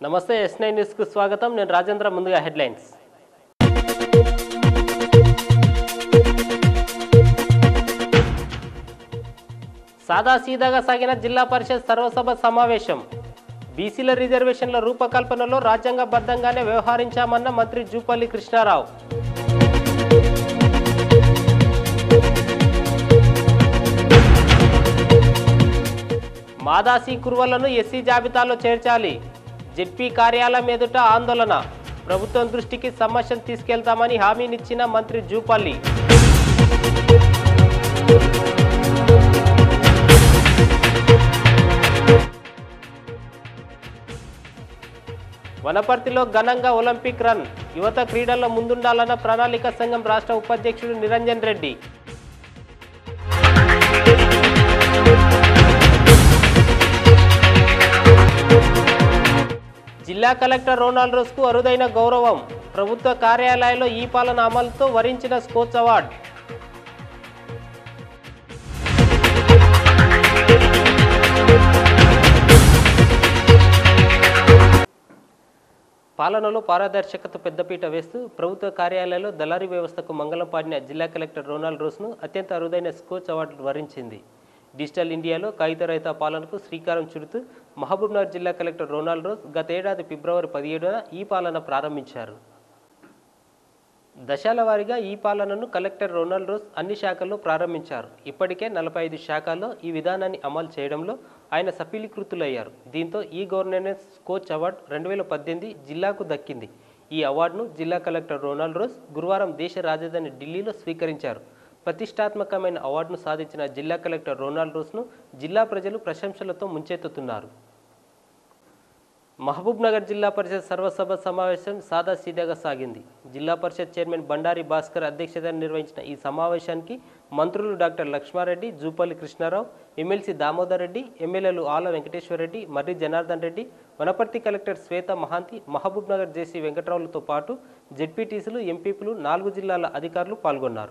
నమస్తే yes nine న్యూస్కు స్వాగతం నేను రాజేంద్ర ముందుగా హెడ్లైన్స్ సాదాసీదాగా సాగిన జిల్లా పరిషత్ సర్వసభ సమావేశం బీసీల రిజర్వేషన్ల రూపకల్పనలో రాజ్యాంగబద్ధంగానే వ్యవహరించామన్న మంత్రి జూపల్లి కృష్ణారావు మాదాసి కురువలను ఎస్సీ జాబితాలో చేర్చాలి జెడ్పీ కార్యాలయం ఎదుట ఆందోళన ప్రభుత్వం దృష్టికి సమస్యను తీసుకెళ్తామని హామీనిచ్చిన మంత్రి జూపల్లి వనపర్తిలో ఘనంగా ఒలింపిక్ రన్ యువత క్రీడల్లో ముందుండాలన్న ప్రణాళిక సంఘం రాష్ట్ర ఉపాధ్యక్షుడు నిరంజన్ రెడ్డి జిల్లా కలెక్టర్ రోనాల్డ్ రోస్కు అరుదైన గౌరవం ప్రభుత్వ కార్యాలయాల్లో ఈ పాలన అమలుతో వరించిన స్కోచ్ అవార్డు పాలనలో పారదర్శకత పెద్దపీట వేస్తూ ప్రభుత్వ కార్యాలయాల్లో దళారీ వ్యవస్థకు మంగళం పాడిన జిల్లా కలెక్టర్ రోనాల్డ్ రోస్ను అత్యంత అరుదైన స్కోచ్ అవార్డు వరించింది డిజిటల్ ఇండియాలో కాగితరహిత పాలనకు శ్రీకారం చుడుతూ మహబూబ్నగర్ జిల్లా కలెక్టర్ రోనాల్డ్ రోస్ గతేడాది ఫిబ్రవరి పదిహేడున ఈ పాలన ప్రారంభించారు దశాల వారీగా ఈ పాలనను కలెక్టర్ రొనాల్డ్ రోస్ అన్ని శాఖల్లో ప్రారంభించారు ఇప్పటికే నలభై ఐదు శాఖల్లో ఈ విధానాన్ని అమలు చేయడంలో ఆయన సఫలీకృతులయ్యారు దీంతో ఈ గవర్నెన్స్ కోచ్ అవార్డు రెండు వేల పద్దెనిమిది జిల్లాకు దక్కింది ఈ అవార్డును జిల్లా కలెక్టర్ రొనాల్డ్ రోస్ గురువారం దేశ రాజధాని ఢిల్లీలో స్వీకరించారు ప్రతిష్టాత్మకమైన అవార్డును సాధించిన జిల్లా కలెక్టర్ రొనాల్డ్ రోస్ను జిల్లా ప్రజలు ప్రశంసలతో ముంచెత్తుతున్నారు మహబూబ్ నగర్ జిల్లా పరిషత్ సర్వసభ సమావేశం సాదాసీదాగా సాగింది జిల్లా పరిషత్ చైర్మన్ బండారి భాస్కర్ అధ్యక్షతన నిర్వహించిన ఈ సమావేశానికి మంత్రులు డాక్టర్ లక్ష్మారెడ్డి జూపల్లి కృష్ణారావు ఎమ్మెల్సీ దామోదర్ రెడ్డి ఎమ్మెల్యేలు ఆల వెంకటేశ్వర రెడ్డి మర్రి జనార్దన్ రెడ్డి వనపర్తి కలెక్టర్ శ్వేత మహాంతి మహబూబ్ నగర్ జేసీ వెంకట్రావులతో పాటు జెడ్పీటీసీలు ఎంపీపీలు నాలుగు జిల్లాల అధికారులు పాల్గొన్నారు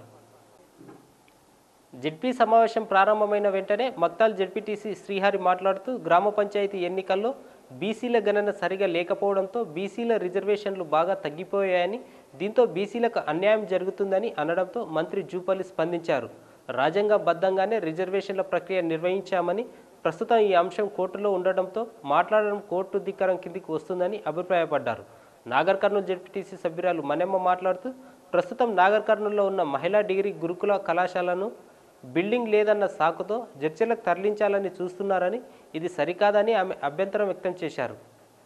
జెడ్పీ సమావేశం ప్రారంభమైన వెంటనే మక్తాల్ జెడ్పీటీసీ శ్రీహరి మాట్లాడుతూ గ్రామ పంచాయతీ ఎన్నికల్లో బీసీల గణన సరిగా లేకపోవడంతో బీసీల రిజర్వేషన్లు బాగా తగ్గిపోయాయని దీంతో బీసీలకు అన్యాయం జరుగుతుందని అనడంతో మంత్రి జూపల్లి స్పందించారు రాజ్యాంగబద్ధంగానే రిజర్వేషన్ల ప్రక్రియ నిర్వహించామని ప్రస్తుతం ఈ అంశం కోర్టులో ఉండడంతో మాట్లాడడం కోర్టు ధిక్కరం కిందికి వస్తుందని అభిప్రాయపడ్డారు నాగర్ కర్నూలు జెడ్పీటీసీ సభ్యురాలు మನೆమ్మ మాట్లాడుతూ ప్రస్తుతం నాగర్ కర్నూలులో ఉన్న మహిళా డిగ్రీ గురుకుల కళాశాలను బిల్డింగ్ లేదన్న సాకుతో చర్చలకు తరలించాలని చూస్తున్నారని ఇది సరికాదని ఆమె అభ్యంతరం వ్యక్తం చేశారు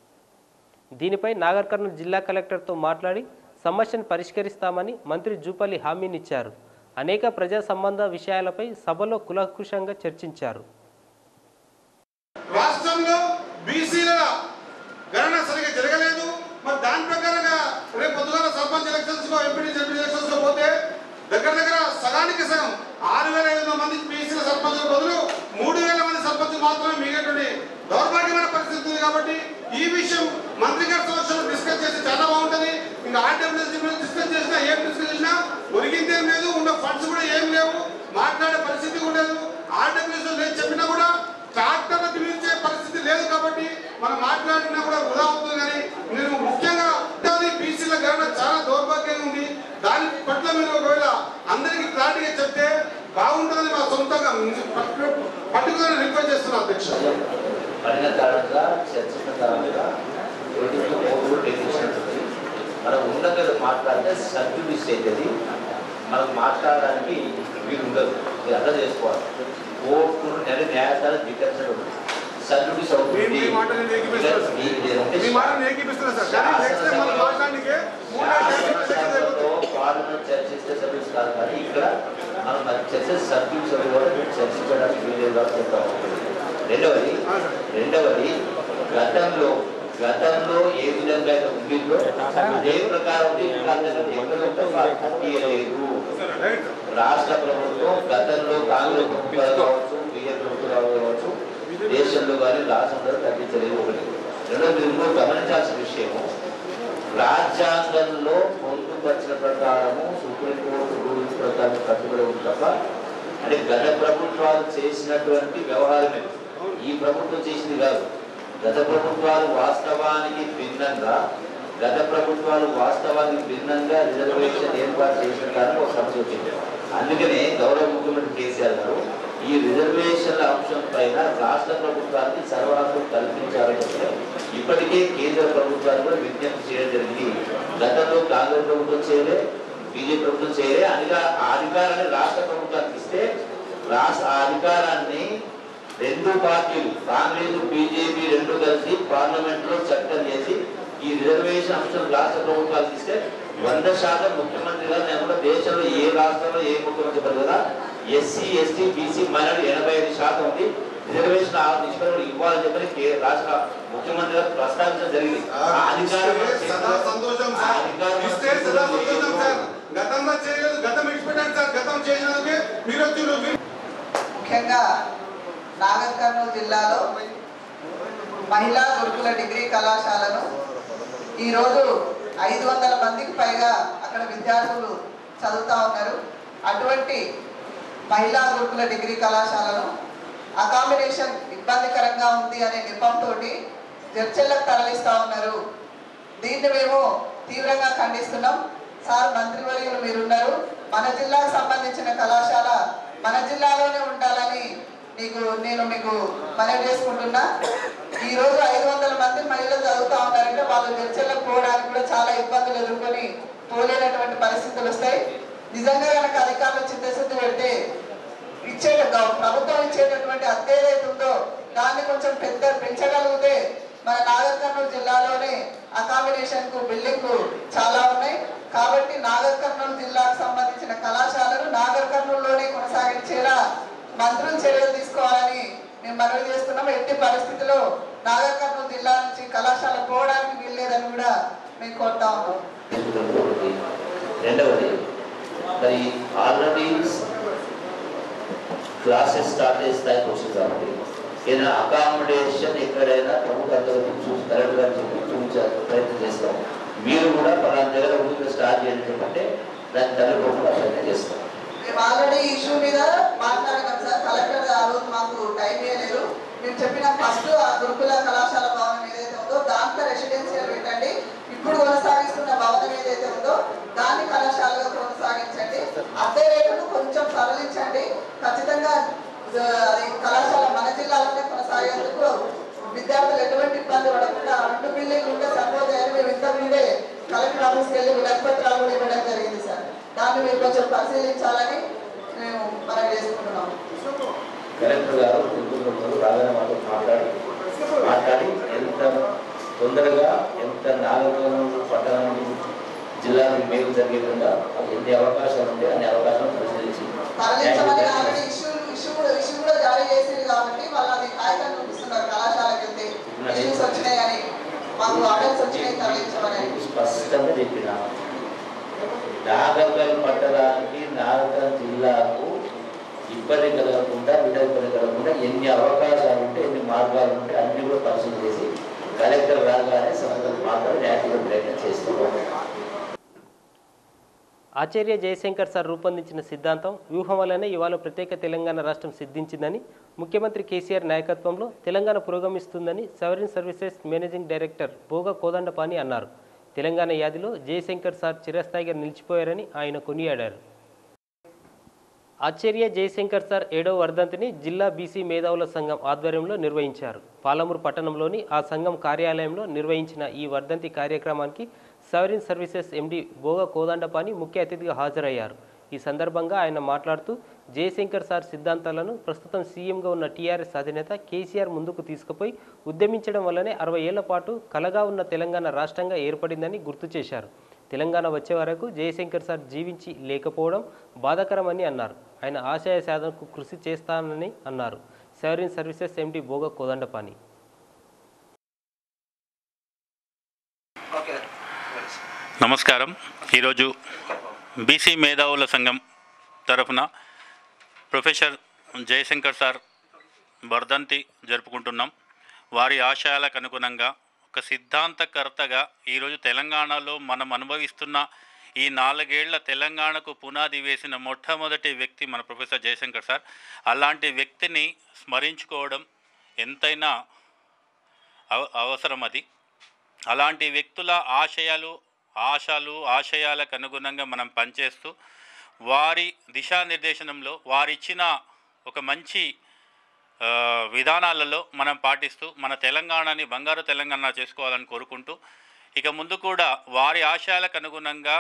దీనిపై నాగర్ కర్నూలు జిల్లా కలెక్టర్తో మాట్లాడి సమస్యను పరిష్కరిస్తామని మంత్రి జూపల్లి హామీనిచ్చారు అనేక ప్రజా సంబంధ విషయాలపై సభలో కులకుశంగా చర్చించారు రాష్ట్రంలో బీసీల గణన సరిగా జరగలేదు మరి దాని ప్రకారంగా రేపు పొద్దుగాల సర్పంచ్ ఎలక్షన్స్ లో ఎంపీ ఎంపీ ఎలక్షన్స్ లో పోతే దగ్గర దగ్గర సగానికి సగం ఆరు వేల ఐదు వందల మంది బీసీల సర్పంచుల బదులు మూడు వేల మంది సర్పంచులు మాత్రమే మిగిలినటువంటి దౌర్భాగ్యమైన పరిస్థితి ఉంది కాబట్టి ఈ విషయం మంత్రి గారి సమక్షంలో డిస్కస్ చేస్తే చాలా బాగుంటది ఇంకా ఆర్డబ్ల్యూఎస్ డిస్కస్ చేసినా ఏం డిస్కస్ చేసినా ఒరిగిందేం లేదు ఉన్న ఫండ్స్ కూడా ఏం లేవు మాట్లాడే పరిస్థితి కూడా లేదు ఆర్డబ్ల్యూఎస్ లేదు చెప్పినా కూడా ట్రాక్టర్లకు పిలిచే పరిస్థితి లేదు కాబట్టి మనం మాట్లాడినా కూడా వృధా అవుతుంది కానీ నేను ముఖ్యంగా బీసీల గణన చాలా దౌర్భాగ్యంగా ఉంది దాని పట్ల మీరు ఒకవేళ అందరికీ క్లారిటీగా చెప్తే బాగుంటుందని మా సొంతంగా పర్టికులర్ రిక్వెస్ట్ చేస్తున్నాను అధ్యక్ష పడిన కారణంగా చర్చించిన కారణంగా రెండుతో మూడు డెఫినేషన్ ఉంటుంది మనం ఉన్నత మాట్లాడితే సబ్జుడిస్ అవుతుంది మనం మాట్లాడడానికి వీలు ఉండదు మీరు అర్థం చేసుకోవాలి కోర్టు నెల న్యాయస్థానం డిఫెన్స్ ఉంటుంది సబ్జుడిస్ మీ- మీ మాట నేను ఏకీపిస్తున్నాను సార్. మీ మాట నేను ఏకీపిస్తున్నా సార్ కానీ నెక్స్ట్ టైం మనం మాట్లాడడానికి మూడు శాసనసభలో పార్లమెంట్ చర్చిస్తే సబ్జెక్ట్స్ కాదు కానీ ఇక్కడ మనం మరి చర్చ సబ్జెక్ట్స్ కూడా మీరు చర్చించడానికి వీలుగా చెప్తాము రెండవది రెండవది గతంలో గతంలో ఏ విధంగా అయితే ఉండిందో అదే ప్రకారం దీనికందరూ ఎక్కడ ఉంటుందో తీయలేదు రాష్ట్ర ప్రభుత్వం గతంలో కాంగ్రెస్ ప్రభుత్వాలు కావచ్చు బీజేపీ ప్రభుత్వాలు కావచ్చు దేశంలో కానీ రాష్ట్రంలో తగ్గించలేదు ఒకటి రెండోది మీరు గమనించాల్సిన విషయము రాజ్యాంగంలో పొందుపరిచిన ప్రకారము సుప్రీంకోర్టు రూల్స్ ప్రకారం కట్టుబడి ఉంది తప్ప అంటే గత ప్రభుత్వాలు చేసినటువంటి వ్యవహారమే ఈ ప్రభుత్వం చేసింది కాదు గత ప్రభుత్వాలు వాస్తవానికి భిన్నంగా గత ప్రభుత్వాలు వాస్తవానికి భిన్నంగా రిజర్వేషన్ ఏర్పాటు చేసిన కానీ ఒక సమస్య వచ్చింది అందుకనే గౌరవ ముఖ్యమంత్రి కేసీఆర్ గారు ఈ రిజర్వేషన్ల అంశం పైన రాష్ట్ర ప్రభుత్వానికి సర్వహక్కు కల్పించాలని చెప్పి ఇప్పటికే కేంద్ర ప్రభుత్వాలు కూడా విజ్ఞప్తి చేయడం జరిగింది గతంలో కాంగ్రెస్ ప్రభుత్వం చేయలే బీజేపీ ప్రభుత్వం చేయలే అదిగా ఆ అధికారాన్ని రాష్ట్ర ప్రభుత్వానికి ఇస్తే రాష్ట్ర ఆ అధికారాన్ని రెండు పార్టీలు కాంగ్రెస్ బీజేపీ రెండు కలిసి పార్లమెంట్ లో చట్టం చేసి ఈ రిజర్వేషన్ అంశం రాష్ట్ర ప్రభుత్వాలు ఇస్తే వంద శాతం ముఖ్యమంత్రి గారు నేను కూడా దేశంలో ఏ రాష్ట్రంలో ఏ ముఖ్యమంత్రి పదవి కదా ఎస్సీ ఎస్టీ బీసీ మైనారిటీ ఎనభై ఐదు శాతం ఉంది రిజర్వేషన్ ఆ నిష్పత్తి ఇవ్వాలని చెప్పని కే- రాష్ట్ర ముఖ్యమంత్రి గారు ప్రస్తావించడం జరిగింది ఆ అధికారం మన ఇస్తే సదా సంతోషం ఆ సార్ అధికారం మన ఇస్తే సదా సంతోషం చేతుల్లో సార్ లేదు. గతంలో చేయలేదు గతం ఇచ్చిపెట్టాడు సార్ గతం చేసినందుకే మీరు వచ్చి ముఖ్యంగా నాగర్ కర్నూలు జిల్లాలో మహిళా గురుకుల డిగ్రీ కళాశాలను ఈరోజు ఐదు వందల మందికి పైగా అక్కడ విద్యార్థులు చదువుతూ ఉన్నారు అటువంటి మహిళా గురుకుల డిగ్రీ కళాశాలను అకామిడేషన్ ఇబ్బందికరంగా ఉంది అనే నెపంతో చర్చలకు తరలిస్తూ ఉన్నారు దీన్ని మేము తీవ్రంగా ఖండిస్తున్నాం సార్ మంత్రివర్యులు మీరున్నారు మన జిల్లాకు సంబంధించిన కళాశాల మన జిల్లాలోనే ఉండాలని నీకు నేను మీకు మనవి చేసుకుంటున్నా ఈ రోజు ఐదు వందల మంది మహిళలు చదువుతా ఉన్నారంటే వాళ్ళు చర్చలకు పోవడానికి కూడా చాలా ఇబ్బందులు ఎదుర్కొని పోలేనటువంటి పరిస్థితులు వస్తాయి నిజంగా కనుక అధికారులు చిత్తశుద్ధి పెడితే ఇచ్చే ప్రభుత్వం ఇచ్చేటటువంటి అద్దె ఏదైతే ఉందో దాన్ని కొంచెం పెద్ద పెంచగలిగితే మన నాగర్ కర్నూలు జిల్లాలోనే అకామిడేషన్ కు బిల్డింగ్ చాలా ఉన్నాయి కాబట్టి నాగర్ కర్నూలు జిల్లాకు సంబంధించిన కళాశాలలు నాగర్ కర్నూలులోనే కొనసాగించేలా మంత్రులు చర్యలు తీసుకోవాలని మేము మనవి చేస్తున్నాం ఎట్టి పరిస్థితిలో నాగర్ కర్నూలు జిల్లా నుంచి కళాశాల పోవడానికి వీల్లేదని కూడా మేము కోరుతా ఉన్నాం ఒకటి. రెండవది మరి ఆల్రెడీ క్లాసెస్ స్టార్ట్ అయ్యే స్థాయికి వచ్చింది కాబట్టి ఏదైనా అకామిడేషన్ ఎక్కడైనా ప్రభుత్వ అధికారులకు చూసి కలెక్టర్ గారు చెప్పి చూపించే ప్రయత్నం చేస్తాం మీరు కూడా పలానా దగ్గర ఊరిలో స్టార్ట్ చేయండి చెప్పంటే దాన్ని తల్లిపోకుండా ప్రయత్నం చేస్తాం మేము ఆల్రెడీ ఇష్యూ మీద మాట్లాడినాం సార్ కలెక్టర్ ఆ రోజు మాకు టైం ఇవ్వలేదు మేము చెప్పిన ఫస్ట్ ఆ గురుకుల కళాశాల భవనం ఏదైతే ఉందో దాంట్లో రెసిడెన్షియల్ పెట్టండి ఇప్పుడు కొనసాగిస్తున్న భవనం ఏదైతే ఉందో దాన్ని కళాశాలగా కొనసాగించండి అద్దె రేటును కొంచెం సరళించండి ఖచ్చితంగా ఆ, అది కళాశాల మన జిల్లాలోనే కొనసాగేందుకు విద్యార్థులు ఎటువంటి ఇబ్బంది పడకుండా ఆ రెండు బిల్డింగ్లు ఉంటే సరిపోతాయని మేము ఇంతకు ముందే కలెక్టర్ ఆఫీస్కి వెళ్ళి వినతిపత్రాలు కూడా ఇవ్వడం జరిగింది సార్ దాన్ని మీరు కొంచెం పరిశీలించాలని మేము మనం చేసుకుంటున్నాం కలెక్టర్ గారు గుంటూరు రాగానే మాతో మాట్లాడి మాట్లాడి ఎంత తొందరగా ఎంత నాగరికమైన పట్టణానికి జిల్లానికి మేలు జరిగే విధంగా ఎన్ని అవకాశాలు ఉంటే అన్ని అవకాశాలు పరిశీలించి తరలించమని ఆల్రెడీ ఇష్యూ ఇష్యూ కూడా ఇష్యూ కూడా జారీ చేసింది కాబట్టి వాళ్ళు అది కాగితం చూపిస్తున్నారు కళాశాలకు వెళ్తే ఇష్యూస్ వచ్చినాయని మాకు ఆర్డర్స్ వచ్చినాయి తరలించమని స్పష్టంగా చెప్పిన నాగరికల్ పట్టణానికి నాగరికల్ జిల్లాకు ఇబ్బంది కలగకుండా బిడ్డ ఇబ్బంది కలగకుండా ఎన్ని అవకాశాలు ఉంటే ఎన్ని మార్గాలు ఉంటే అన్ని కూడా పరిశీలన చేసి కలెక్టర్ రాగానే సమస్యలు మాట్లాడి న్యాయ ప్రయత్నం చేస్తున్నాం ఆచార్య జయశంకర్ సార్ రూపొందించిన సిద్ధాంతం వ్యూహం వల్లనే ఇవాళ ప్రత్యేక తెలంగాణ రాష్ట్రం సిద్ధించిందని ముఖ్యమంత్రి కేసీఆర్ నాయకత్వంలో తెలంగాణ పురోగమిస్తుందని sovereign services managing director Bhoga Kodandapani అన్నారు తెలంగాణ యాదిలో జయశంకర్ సార్ చిరస్థాయిగా నిలిచిపోయారని ఆయన కొనియాడారు ఆచార్య జయశంకర్ సార్ ఏడవ వర్ధంతిని జిల్లా బీసీ మేధావుల సంఘం ఆధ్వర్యంలో నిర్వహించారు పాలమూరు పట్టణంలోని ఆ సంఘం కార్యాలయంలో నిర్వహించిన ఈ వర్ధంతి కార్యక్రమానికి సవరిన్ సర్వీసెస్ ఎండి భోగ కోదండపాని ముఖ్య అతిథిగా హాజరయ్యారు ఈ సందర్భంగా ఆయన మాట్లాడుతూ జయశంకర్ సార్ సిద్ధాంతాలను ప్రస్తుతం సీఎంగా ఉన్న టీఆర్ఎస్ అధినేత కేసీఆర్ ముందుకు తీసుకుపోయి ఉద్యమించడం వల్లనే అరవై ఏళ్ల పాటు కలగా ఉన్న తెలంగాణ రాష్ట్రంగా ఏర్పడిందని గుర్తు చేశారు తెలంగాణ వచ్చే వరకు జయశంకర్ సార్ జీవించి లేకపోవడం బాధాకరమని అన్నారు ఆయన ఆశయ సాధనకు కృషి చేస్తానని అన్నారు సెవరిన్ సర్వీసెస్ ఎండి భోగ కోదండపాని నమస్కారం ఈరోజు బీసీ మేధావుల సంఘం తరఫున ప్రొఫెసర్ జయశంకర్ సార్ వర్ధంతి జరుపుకుంటున్నాం వారి ఆశయాలకు అనుగుణంగా ఒక సిద్ధాంతకర్తగా ఈరోజు తెలంగాణలో మనం అనుభవిస్తున్న ఈ నాలుగేళ్ల తెలంగాణకు పునాది వేసిన మొట్టమొదటి వ్యక్తి మన ప్రొఫెసర్ జయశంకర్ సార్ అలాంటి వ్యక్తిని స్మరించుకోవడం ఎంతైనా అవ- అవసరం అది అలాంటి వ్యక్తుల ఆశయాలు ఆశలు ఆశయాలకు అనుగుణంగా మనం పనిచేస్తూ వారి దిశానిర్దేశనంలో వారిచ్చిన ఒక మంచి ఆ, విధానాలలో మనం పాటిస్తూ మన తెలంగాణని బంగారు తెలంగాణ చేసుకోవాలని కోరుకుంటూ ఇక ముందు కూడా వారి ఆశయాలకు అనుగుణంగా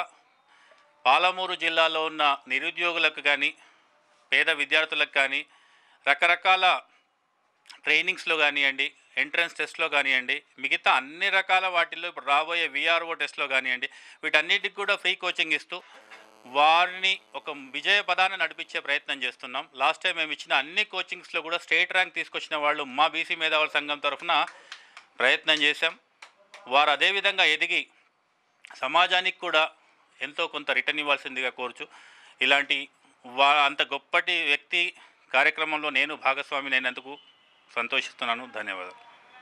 పాలమూరు జిల్లాలో ఉన్న నిరుద్యోగులకు కానీ పేద విద్యార్థులకు కానీ రకరకాల ట్రైనింగ్స్లో కానివ్వండి ఎంట్రన్స్ టెస్ట్లో కానివ్వండి మిగతా అన్ని రకాల వాటిల్లో ఇప్పుడు రాబోయే విఆర్ఓ టెస్ట్లో కానివ్వండి వీటన్నిటికి కూడా ఫ్రీ కోచింగ్ ఇస్తూ వారిని ఒక విజయ పదాన్ని నడిపించే ప్రయత్నం చేస్తున్నాం లాస్ట్ టైం మేము ఇచ్చిన అన్ని కోచింగ్స్లో కూడా స్టేట్ ర్యాంక్ తీసుకొచ్చిన వాళ్ళు మా బీసీ మేధావుల సంఘం తరఫున ప్రయత్నం చేశాం వారు అదేవిధంగా ఎదిగి సమాజానికి కూడా ఎంతో కొంత రిటర్న్ ఇవ్వాల్సిందిగా కోరుచు ఇలాంటి వా అంత గొప్పటి వ్యక్తి కార్యక్రమంలో నేను భాగస్వామిని అయినందుకు సంతోషిస్తున్నాను ధన్యవాదాలు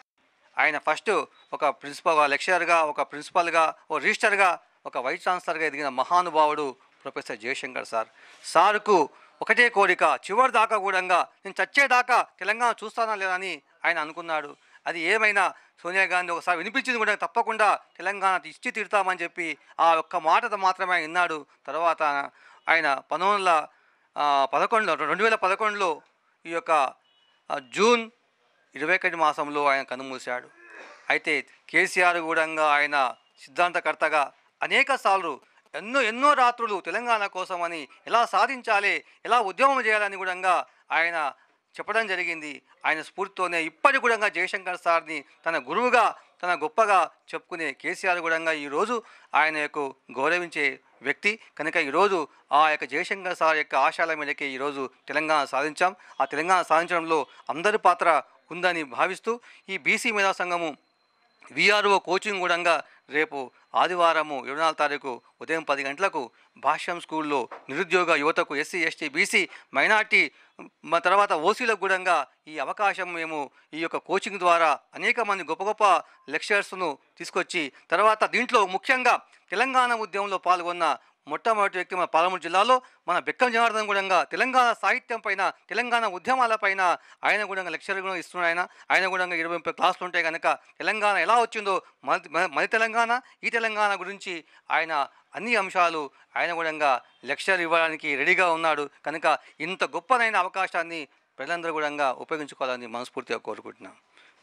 ఆయన ఫస్ట్ ఒక ప్రిన్సిపల్ లెక్చరర్గా ఒక ప్రిన్సిపల్గా ఓ రిజిస్టర్గా ఒక వైస్ ఛాన్సలర్గా ఎదిగిన మహానుభావుడు ప్రొఫెసర్ జయశంకర్ సార్ సార్కు ఒకటే కోరిక చివరి దాకా కూడా నేను చచ్చేదాకా తెలంగాణ చూస్తానా లేదని ఆయన అనుకున్నాడు అది ఏమైనా సోనియా గాంధీ ఒకసారి వినిపించింది కూడా తప్పకుండా తెలంగాణ ఇచ్చి తీరుతామని చెప్పి ఆ ఒక్క మాట మాత్రమే ఆయన విన్నాడు తర్వాత ఆయన పంతొమ్మిది వందల ఆ, పదకొండులో రెండు వేల పదకొండులో ఈ యొక్క ఆ, జూన్ ఇరవై ఒకటి మాసంలో ఆయన కన్నుమూశాడు అయితే కేసీఆర్ కూడా ఆయన సిద్ధాంతకర్తగా అనేక సార్లు ఎన్నో ఎన్నో రాత్రులు తెలంగాణ కోసమని ఎలా సాధించాలి ఎలా ఉద్యమం చేయాలని కూడా ఆయన చెప్పడం జరిగింది ఆయన స్ఫూర్తితోనే ఇప్పటి కూడా జయశంకర్ సార్ని తన గురువుగా తన గొప్పగా చెప్పుకునే కేసీఆర్ కూడా ఈరోజు ఆయన యొక్క గౌరవించే వ్యక్తి కనుక ఈరోజు ఆ యొక్క జయశంకర్ సార్ యొక్క ఆశయాల మేరకే ఈరోజు తెలంగాణ సాధించాం ఆ తెలంగాణ సాధించడంలో అందరి పాత్ర ఉందని భావిస్తూ ఈ బీసీ మేధా సంఘము విఆర్ఓ కోచింగ్ కూడా రేపు ఆదివారము ఇరవై నాలుగు తారీఖు ఉదయం పది గంటలకు భాష్యం స్కూల్లో నిరుద్యోగ యువతకు ఎస్సీ ఎస్టీ బీసీ మైనార్టీ మ తర్వాత ఓసీలకు కూడా ఈ అవకాశం మేము ఈ యొక్క కోచింగ్ ద్వారా అనేక మంది గొప్ప గొప్ప లెక్చరర్స్ను తీసుకొచ్చి తర్వాత దీంట్లో ముఖ్యంగా తెలంగాణ ఉద్యమంలో పాల్గొన్న మొట్టమొదటి వ్యక్తి మన పాలమూరు జిల్లాలో మన బెక్కం జనార్దన్ కూడా తెలంగాణ సాహిత్యం పైన తెలంగాణ ఉద్యమాలపైన ఆయన కూడా లెక్చర్ కూడా ఇస్తున్నాడు ఆయన ఆయన కూడా ఇరవై ముప్పై క్లాసులు ఉంటాయి కనుక తెలంగాణ ఎలా వచ్చిందో మన మన- మన తెలంగాణ ఈ తెలంగాణ గురించి ఆయన అన్ని అంశాలు ఆయన కూడా లెక్చర్ ఇవ్వడానికి రెడీగా ఉన్నాడు కనుక ఇంత గొప్పదైన అవకాశాన్ని ప్రజలందరూ కూడా ఉపయోగించుకోవాలని మనస్ఫూర్తిగా కోరుకుంటున్నాను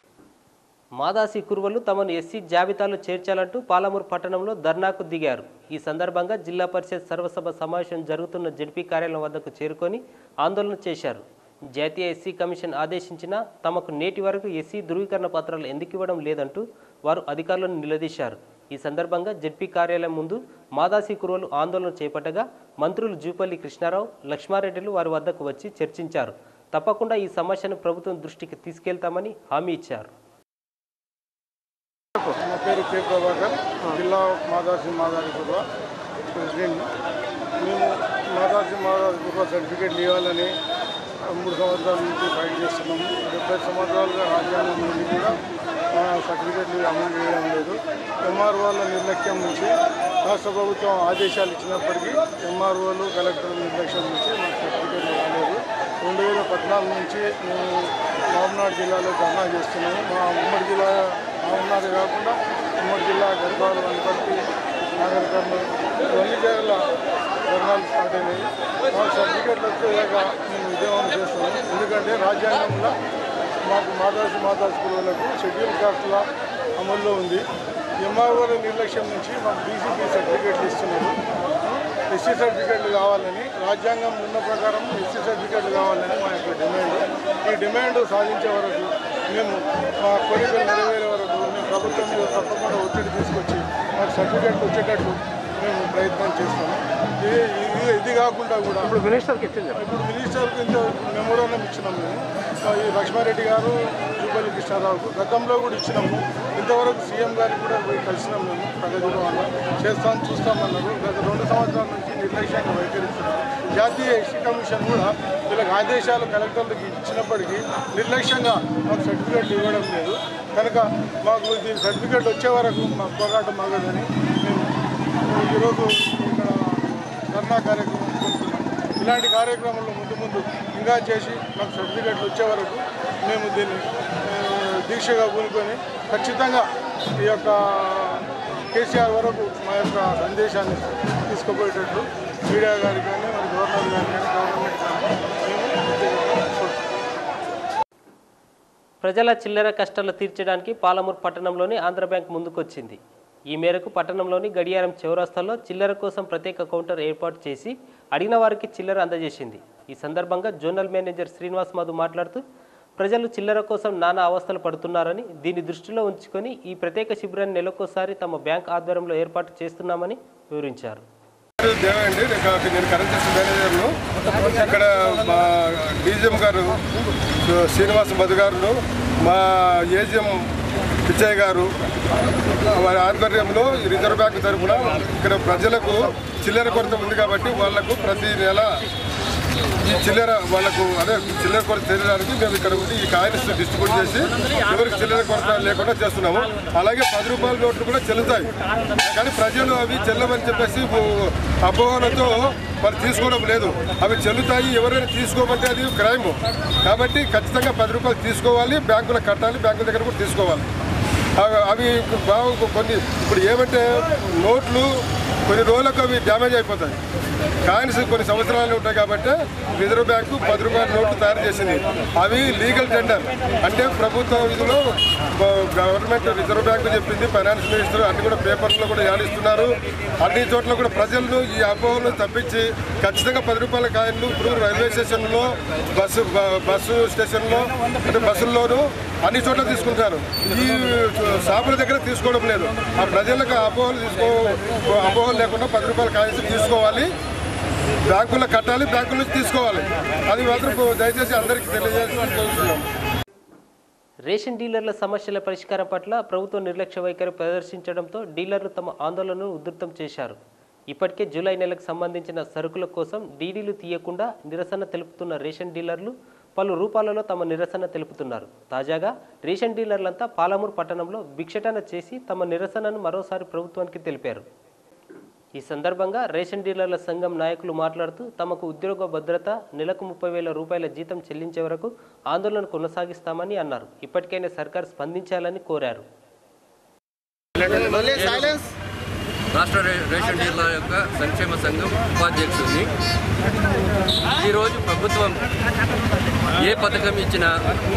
మాదాసి కురువలు తమను ఎస్సీ జాబితాలో చేర్చాలంటూ పాలమూరు పట్టణంలో ధర్నాకు దిగారు ఈ సందర్భంగా జిల్లా పరిషత్ సర్వసభ సమావేశం జరుగుతున్న జడ్పీ కార్యాలయం వద్దకు చేరుకొని ఆందోళన చేశారు జాతీయ ఎస్సీ కమిషన్ ఆదేశించినా తమకు నేటి వరకు ఎస్సీ ధృవీకరణ పత్రాలు ఎందుకు ఇవ్వడం లేదంటూ వారు అధికారులను నిలదీశారు ఈ సందర్భంగా జడ్పీ కార్యాలయం ముందు మాదాసి కురువలు ఆందోళన చేపట్టగా మంత్రులు జూపల్లి కృష్ణారావు లక్ష్మారెడ్డిలు వారి వద్దకు వచ్చి చర్చించారు తప్పకుండా ఈ సమస్యను ప్రభుత్వం దృష్టికి తీసుకెళ్తామని హామీ ఇచ్చారు నా పేరు కే ప్రభాకర్ జిల్లా మాదాసి మాదారి పూర్వ ప్రెసిడెంట్ మేము మాదాసి మాదారి పూర్వ సర్టిఫికేట్లు ఇవ్వాలని మూడు సంవత్సరాల నుంచి ఫైట్ చేస్తున్నాము డెబ్బై సంవత్సరాలుగా రాజ్యాంగం నుండి కూడా మా సర్టిఫికేట్లు అమలు చేయడం లేదు ఎంఆర్ఓల నిర్లక్ష్యం నుంచి రాష్ట్ర ప్రభుత్వం ఆదేశాలు ఇచ్చినప్పటికీ ఎంఆర్ఓలు కలెక్టర్ నిర్లక్ష్యం నుంచి మాకు సర్టిఫికేట్లు రాలేదు రెండు వేల పద్నాలుగు నుంచి మేము మామనాడు జిల్లాలో ధర్నా చేస్తున్నాము మా ఉమ్మడి జిల్లా మామనాడు కాకుండా ఉమ్మడి జిల్లా గర్భాలు వనపర్తి నాగర్ కర్నూలు ఇవన్నీ జిల్లాల ధర్నాలు స్టార్ట్ అయినాయి మాకు సర్టిఫికేట్లు వచ్చేదాకా మేము ఉద్యమం చేస్తున్నాము ఎందుకంటే రాజ్యాంగంలో మాకు మాదాసి మాదాసి కురువులకు షెడ్యూల్ కాస్ట్ల అమల్లో ఉంది ఎంఆర్ఓల నిర్లక్ష్యం నుంచి మాకు బీసీపీ సర్టిఫికేట్లు ఇస్తున్నారు ఎస్సీ సర్టిఫికేట్లు కావాలని రాజ్యాంగం ఉన్న ప్రకారం ఎస్సీ సర్టిఫికేట్లు కావాలని మా యొక్క డిమాండ్ ఈ డిమాండ్ సాధించే వరకు మేము మా కోరికలు నెరవేరే వరకు మేము ప్రభుత్వం మీద తప్పకుండా ఒత్తిడి తీసుకొచ్చి మాకు సర్టిఫికేట్లు వచ్చేటట్టు మేము ప్రయత్నం చేస్తాము ఇది ఇది ఇది కాకుండా కూడా ఇప్పుడు మినిస్టర్కి ఇచ్చింది ఇప్పుడు మినిస్టర్కి ఇంత మెమోరాండం ఇచ్చినాం మేము ఆ, ఈ లక్ష్మారెడ్డి గారు జూపల్లి కృష్ణారావుకు గతంలో కూడా ఇచ్చినాము ఇంతవరకు సీఎం గారికి కూడా పోయి కలిసినాం మేము ప్రగతి భవన్లో చేస్తాం చూస్తామన్నారు గత రెండు సంవత్సరాల నుంచి నిర్లక్ష్యంగా వైఖరిస్తున్నారు జాతీయ ఎస్సీ కమిషన్ కూడా వీళ్ళకి ఆదేశాలు కలెక్టర్లకు ఇచ్చినప్పటికీ నిర్లక్ష్యంగా మాకు సర్టిఫికేట్ ఇవ్వడం లేదు కనుక మాకు దీని సర్టిఫికేట్ వచ్చే వరకు మా పోరాటం ఆగదని మేము ఈరోజు ఇక్కడ ధర్నా కార్యక్రమం చేస్తున్నాం. ఇలాంటి కార్యక్రమాల్లో ముందు ముందు ఇంకా చేసి మాకు సర్టిఫికేట్లు వచ్చే వరకు మేము దీన్ని ఆ, దీక్షగా కూనుకొని ఖచ్చితంగా ఈ యొక్క కేసీఆర్ వరకు మా యొక్క సందేశాన్ని తీసుకుపోయేటట్లు మీడియా గారికి కానీ మరి గవర్నర్ గారికి కానీ గవర్నమెంట్ కానీ మేము ప్రత్యేకంగా కోరుతున్నాం. ప్రజల చిల్లర కష్టాలు తీర్చడానికి పాలమూరు పట్టణంలోని ఆంధ్ర బ్యాంక్ ముందుకొచ్చింది ఈ మేరకు పట్టణంలోని గడియారం చౌరస్తాలో చిల్లర కోసం ప్రత్యేక కౌంటర్ ఏర్పాటు చేసి అడిగిన వారికి చిల్లర అందజేసింది ఈ సందర్భంగా జోనల్ మేనేజర్ శ్రీనివాస్ మధు మాట్లాడుతూ ప్రజలు చిల్లర కోసం నానా అవస్థలు పడుతున్నారని దీన్ని దృష్టిలో ఉంచుకొని ఈ ప్రత్యేక శిబిరాన్ని నెలకోసారి తమ బ్యాంక్ ఆధ్వర్యంలో ఏర్పాటు చేస్తున్నామని వివరించారు పేరు దేవ అండి నేను కా- నేను కరెంట్ సిస్టమ్ మేనేజర్ను ఇక్కడ మా డీజీఎం గారు శ్రీనివాస మధు గారు మా ఏజిఎం పిచ్చయ్య గారు వారి ఆధ్వర్యంలో ఈ రిజర్వ్ బ్యాంక్ తరఫున ఇక్కడ ప్రజలకు చిల్లర కొరత ఉంది కాబట్టి వాళ్లకు ప్రతి నెల ఈ చిల్లర వాళ్ళకు అదే చిల్లర కొరత తెలియడానికి మేము ఇక్కడ ఉండి ఈ కాయిన్స్ డిస్ట్రిబ్యూట్ చేసి ఎవరికి చిల్లర కొరత లేకుండా చేస్తున్నాము అలాగే పది రూపాయల నోట్లు కూడా చెల్లుతాయి కానీ ప్రజలు అవి చెల్లవని చెప్పేసి ఓ- అపోహలతో మరి తీసుకోవడం లేదు అవి చెల్లుతాయి ఎవరైనా తీసుకోమంటే అది క్రైమ్ కాబట్టి ఖచ్చితంగా పది రూపాయలు తీసుకోవాలి బ్యాంకులో కట్టాలి బ్యాంకుల దగ్గర కూడా తీసుకోవాలి అవి- అవి బాగు కొన్ని ఇప్పుడు ఏమంటే నోట్లు కొన్ని రోజులకు అవి డ్యామేజ్ అయిపోతాయి కాయిన్స్ కొన్ని సంవత్సరాలు ఉంటాయి కాబట్టి రిజర్వ్ బ్యాంకు పది రూపాయల నోట్లు తయారు చేసింది అవి లీగల్ టెండర్ అంటే ప్రభుత్వ విధులు గవర్నమెంట్ రిజర్వ్ బ్యాంకు చెప్పింది ఫైనాన్స్ మినిస్టర్ అన్ని కూడా పేపర్లో కూడా యాడిస్తున్నారు అన్ని చోట్ల కూడా ప్రజలను ఈ అపోహలను తప్పించి ఖచ్చితంగా పది రూపాయల కాయిన్లు ఇప్పుడు రైల్వే స్టేషన్లో బస్సు బ- బస్సు స్టేషన్లో అంటే బస్సుల్లోనూ అన్ని చోట్ల తీసుకుంటారు ఈ షాపుల దగ్గర తీసుకోవడం లేదు ఆ ప్రజలకు అపోహలు తీసుకో అపోహలు లేకుండా పది రూపాయల కాయిన్స్ తీసుకోవాలి బ్యాంకుల్లో కట్టాలి బ్యాంకుల నుంచి తీసుకోవాలి అది మాత్రం దయచేసి అందరికీ తెలియజేసి కోరుతున్నాం రేషన్ డీలర్ల సమస్యల పరిష్కారం పట్ల ప్రభుత్వం నిర్లక్ష్య వైఖరి ప్రదర్శించడంతో డీలర్లు తమ ఆందోళనను ఉధృతం చేశారు ఇప్పటికే జూలై నెలకు సంబంధించిన సరుకుల కోసం డీడీలు తీయకుండా నిరసన తెలుపుతున్న రేషన్ డీలర్లు పలు రూపాలలో తమ నిరసన తెలుపుతున్నారు తాజాగా రేషన్ డీలర్లంతా పాలమూరు పట్టణంలో భిక్షటన చేసి తమ నిరసనను మరోసారి ప్రభుత్వానికి తెలిపారు ఈ సందర్భంగా రేషన్ డీలర్ల సంఘం నాయకులు మాట్లాడుతూ తమకు ఉద్యోగ భద్రత నెలకు ముప్పై వేల రూపాయల జీతం చెల్లించే వరకు ఆందోళన కొనసాగిస్తామని అన్నారు ఇప్పటికైనా సర్కార్ స్పందించాలని కోరారు రాష్ట్ర రే- రేషన్ డీలర్ల యొక్క సంక్షేమ సంఘం ఉపాధ్యక్షుడిని ఈరోజు ప్రభుత్వం ఏ పథకం ఇచ్చినా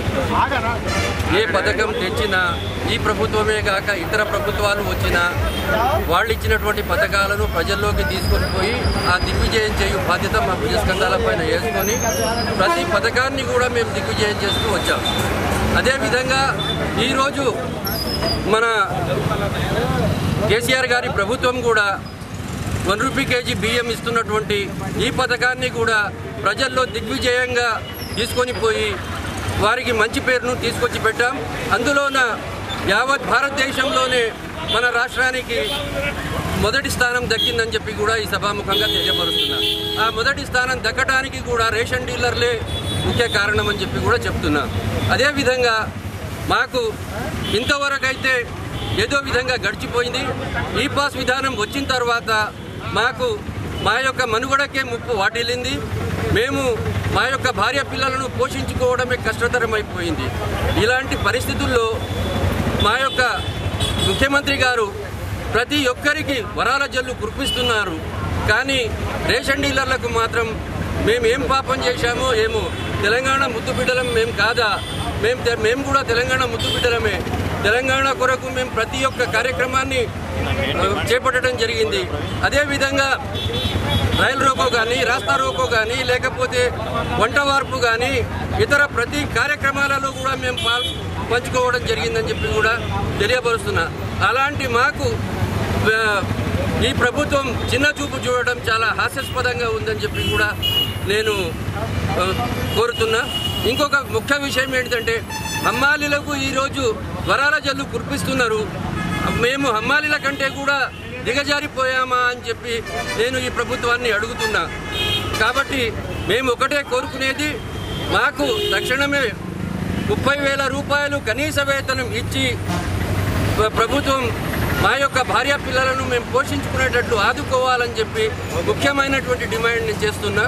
ఏ పథకం తెచ్చినా ఈ ప్రభుత్వమే కాక ఇతర ప్రభుత్వాలు వచ్చినా వాళ్ళు ఇచ్చినటువంటి పథకాలను ప్రజల్లోకి తీసుకొని పోయి ఆ దిగ్విజయం చేయు బాధ్యత మా భుజస్కంధాల పైన వేసుకొని ప్రతి పథకాన్ని కూడా మేము దిగ్విజయం చేస్తూ వచ్చాం అదేవిధంగా ఈరోజు మన కేసీఆర్ గారి ప్రభుత్వం కూడా వన్ రూపీ కేజీ బియ్యం ఇస్తున్నటువంటి ఈ పథకాన్ని కూడా ప్రజల్లో దిగ్విజయంగా తీసుకొని పోయి వారికి మంచి పేరును తీసుకొచ్చి పెట్టాం అందులోన యావత్ భారతదేశంలోనే మన రాష్ట్రానికి మొదటి స్థానం దక్కిందని చెప్పి కూడా ఈ సభాముఖంగా తెలియపరుస్తున్నా ఆ మొదటి స్థానం దక్కడానికి కూడా రేషన్ డీలర్లే ముఖ్య కారణం అని చెప్పి కూడా చెప్తున్నా అదేవిధంగా మాకు ఇంతవరకైతే ఏదో విధంగా గడిచిపోయింది ఈ పాస్ విధానం వచ్చిన తర్వాత మాకు మా యొక్క మనుగడకే ముప్పు వాటిల్లింది మేము మా యొక్క భార్య పిల్లలను పోషించుకోవడమే కష్టతరమైపోయింది ఇలాంటి పరిస్థితుల్లో మా యొక్క ముఖ్యమంత్రి గారు ప్రతి ఒక్కరికి వరాల జల్లు కురిపిస్తున్నారు కానీ రేషన్ డీలర్లకు మాత్రం మేము ఏం పాపం చేశామో ఏమో తెలంగాణ ముద్దు బిడ్డలం మేము కాదా మేము తె- మేము కూడా తెలంగాణ ముద్దు బిడ్డలమే తెలంగాణ కొరకు మేము ప్రతి ఒక్క కార్యక్రమాన్ని ఆ, చేపట్టడం జరిగింది అదేవిధంగా రైలు రోకో కానీ రాస్తా రోకో కానీ లేకపోతే వంట వార్పు కానీ ఇతర ప్రతి కార్యక్రమాలలో కూడా మేము పాల్ పంచుకోవడం జరిగిందని చెప్పి కూడా తెలియపరుస్తున్నా అలాంటి మాకు ఆ, ఈ ప్రభుత్వం చిన్న చూపు చూడడం చాలా హాస్యాస్పదంగా ఉందని చెప్పి కూడా నేను ఆ, కోరుతున్నా ఇంకొక ముఖ్య విషయం ఏంటంటే హమ్మాలీలకు ఈరోజు వరాల జల్లు కురిపిస్తున్నారు మేము హమ్మాలీల కంటే కూడా దిగజారిపోయామా అని చెప్పి నేను ఈ ప్రభుత్వాన్ని అడుగుతున్నా కాబట్టి మేము ఒకటే కోరుకునేది మాకు తక్షణమే ముప్పై వేల రూపాయలు కనీస వేతనం ఇచ్చి ప్ర- ప్రభుత్వం మా యొక్క భార్య పిల్లలను మేము పోషించుకునేటట్లు ఆదుకోవాలని చెప్పి ముఖ్యమైనటువంటి డిమాండ్ నేను చేస్తున్నా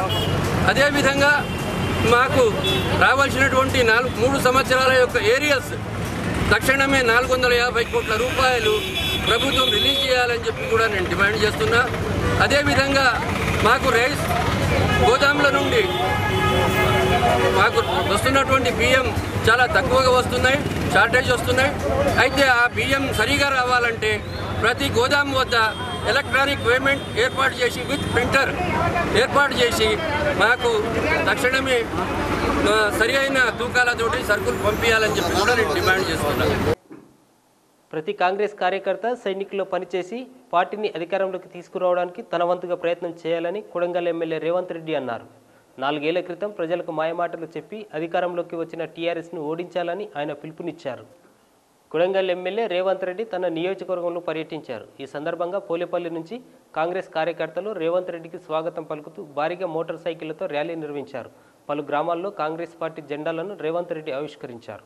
అదేవిధంగా మాకు రావాల్సినటువంటి నాలుగు మూడు సంవత్సరాల యొక్క ఏరియల్స్ తక్షణమే నాలుగు వందల యాభై కోట్ల రూపాయలు ప్రభుత్వం రిలీజ్ చేయాలని చెప్పి కూడా నేను డిమాండ్ చేస్తున్నా అదేవిధంగా మాకు రైస్ గోదాముల నుండి మాకు వస్తున్నటువంటి బియ్యం చాలా తక్కువగా వస్తున్నాయి షార్టేజ్ వస్తున్నాయి అయితే ఆ బియ్యం సరిగా రావాలంటే ప్రతి గోదాము వద్ద ఎలక్ట్రానిక్ పేమెంట్ ఏర్పాటు చేసి విత్ ప్రింటర్ ఏర్పాటు చేసి మాకు తక్షణమే ఆ, సరి అయిన తూకాలతోటి సరుకులు పంపించాలని చెప్పి కూడా నేను డిమాండ్ చేస్తున్నాను ప్రతి కాంగ్రెస్ కార్యకర్త సైనికుల్లో పనిచేసి పార్టీని అధికారంలోకి తీసుకురావడానికి తన వంతుగా ప్రయత్నం చేయాలని కొడంగల్ ఎమ్మెల్యే రేవంత్ రెడ్డి అన్నారు నాలుగేళ్ల క్రితం ప్రజలకు మాయమాటలు చెప్పి అధికారంలోకి వచ్చిన టీఆర్ఎస్ను ఓడించాలని ఆయన పిలుపునిచ్చారు కొడంగల్ ఎమ్మెల్యే రేవంత్ రెడ్డి తన నియోజకవర్గంలో పర్యటించారు ఈ సందర్భంగా పోలేపల్లి నుంచి కాంగ్రెస్ కార్యకర్తలు రేవంత్ రెడ్డికి స్వాగతం పలుకుతూ భారీగా మోటార్ సైకిళ్లతో ర్యాలీ నిర్వహించారు పలు గ్రామాల్లో కాంగ్రెస్ పార్టీ జెండాలను రేవంత్ రెడ్డి ఆవిష్కరించారు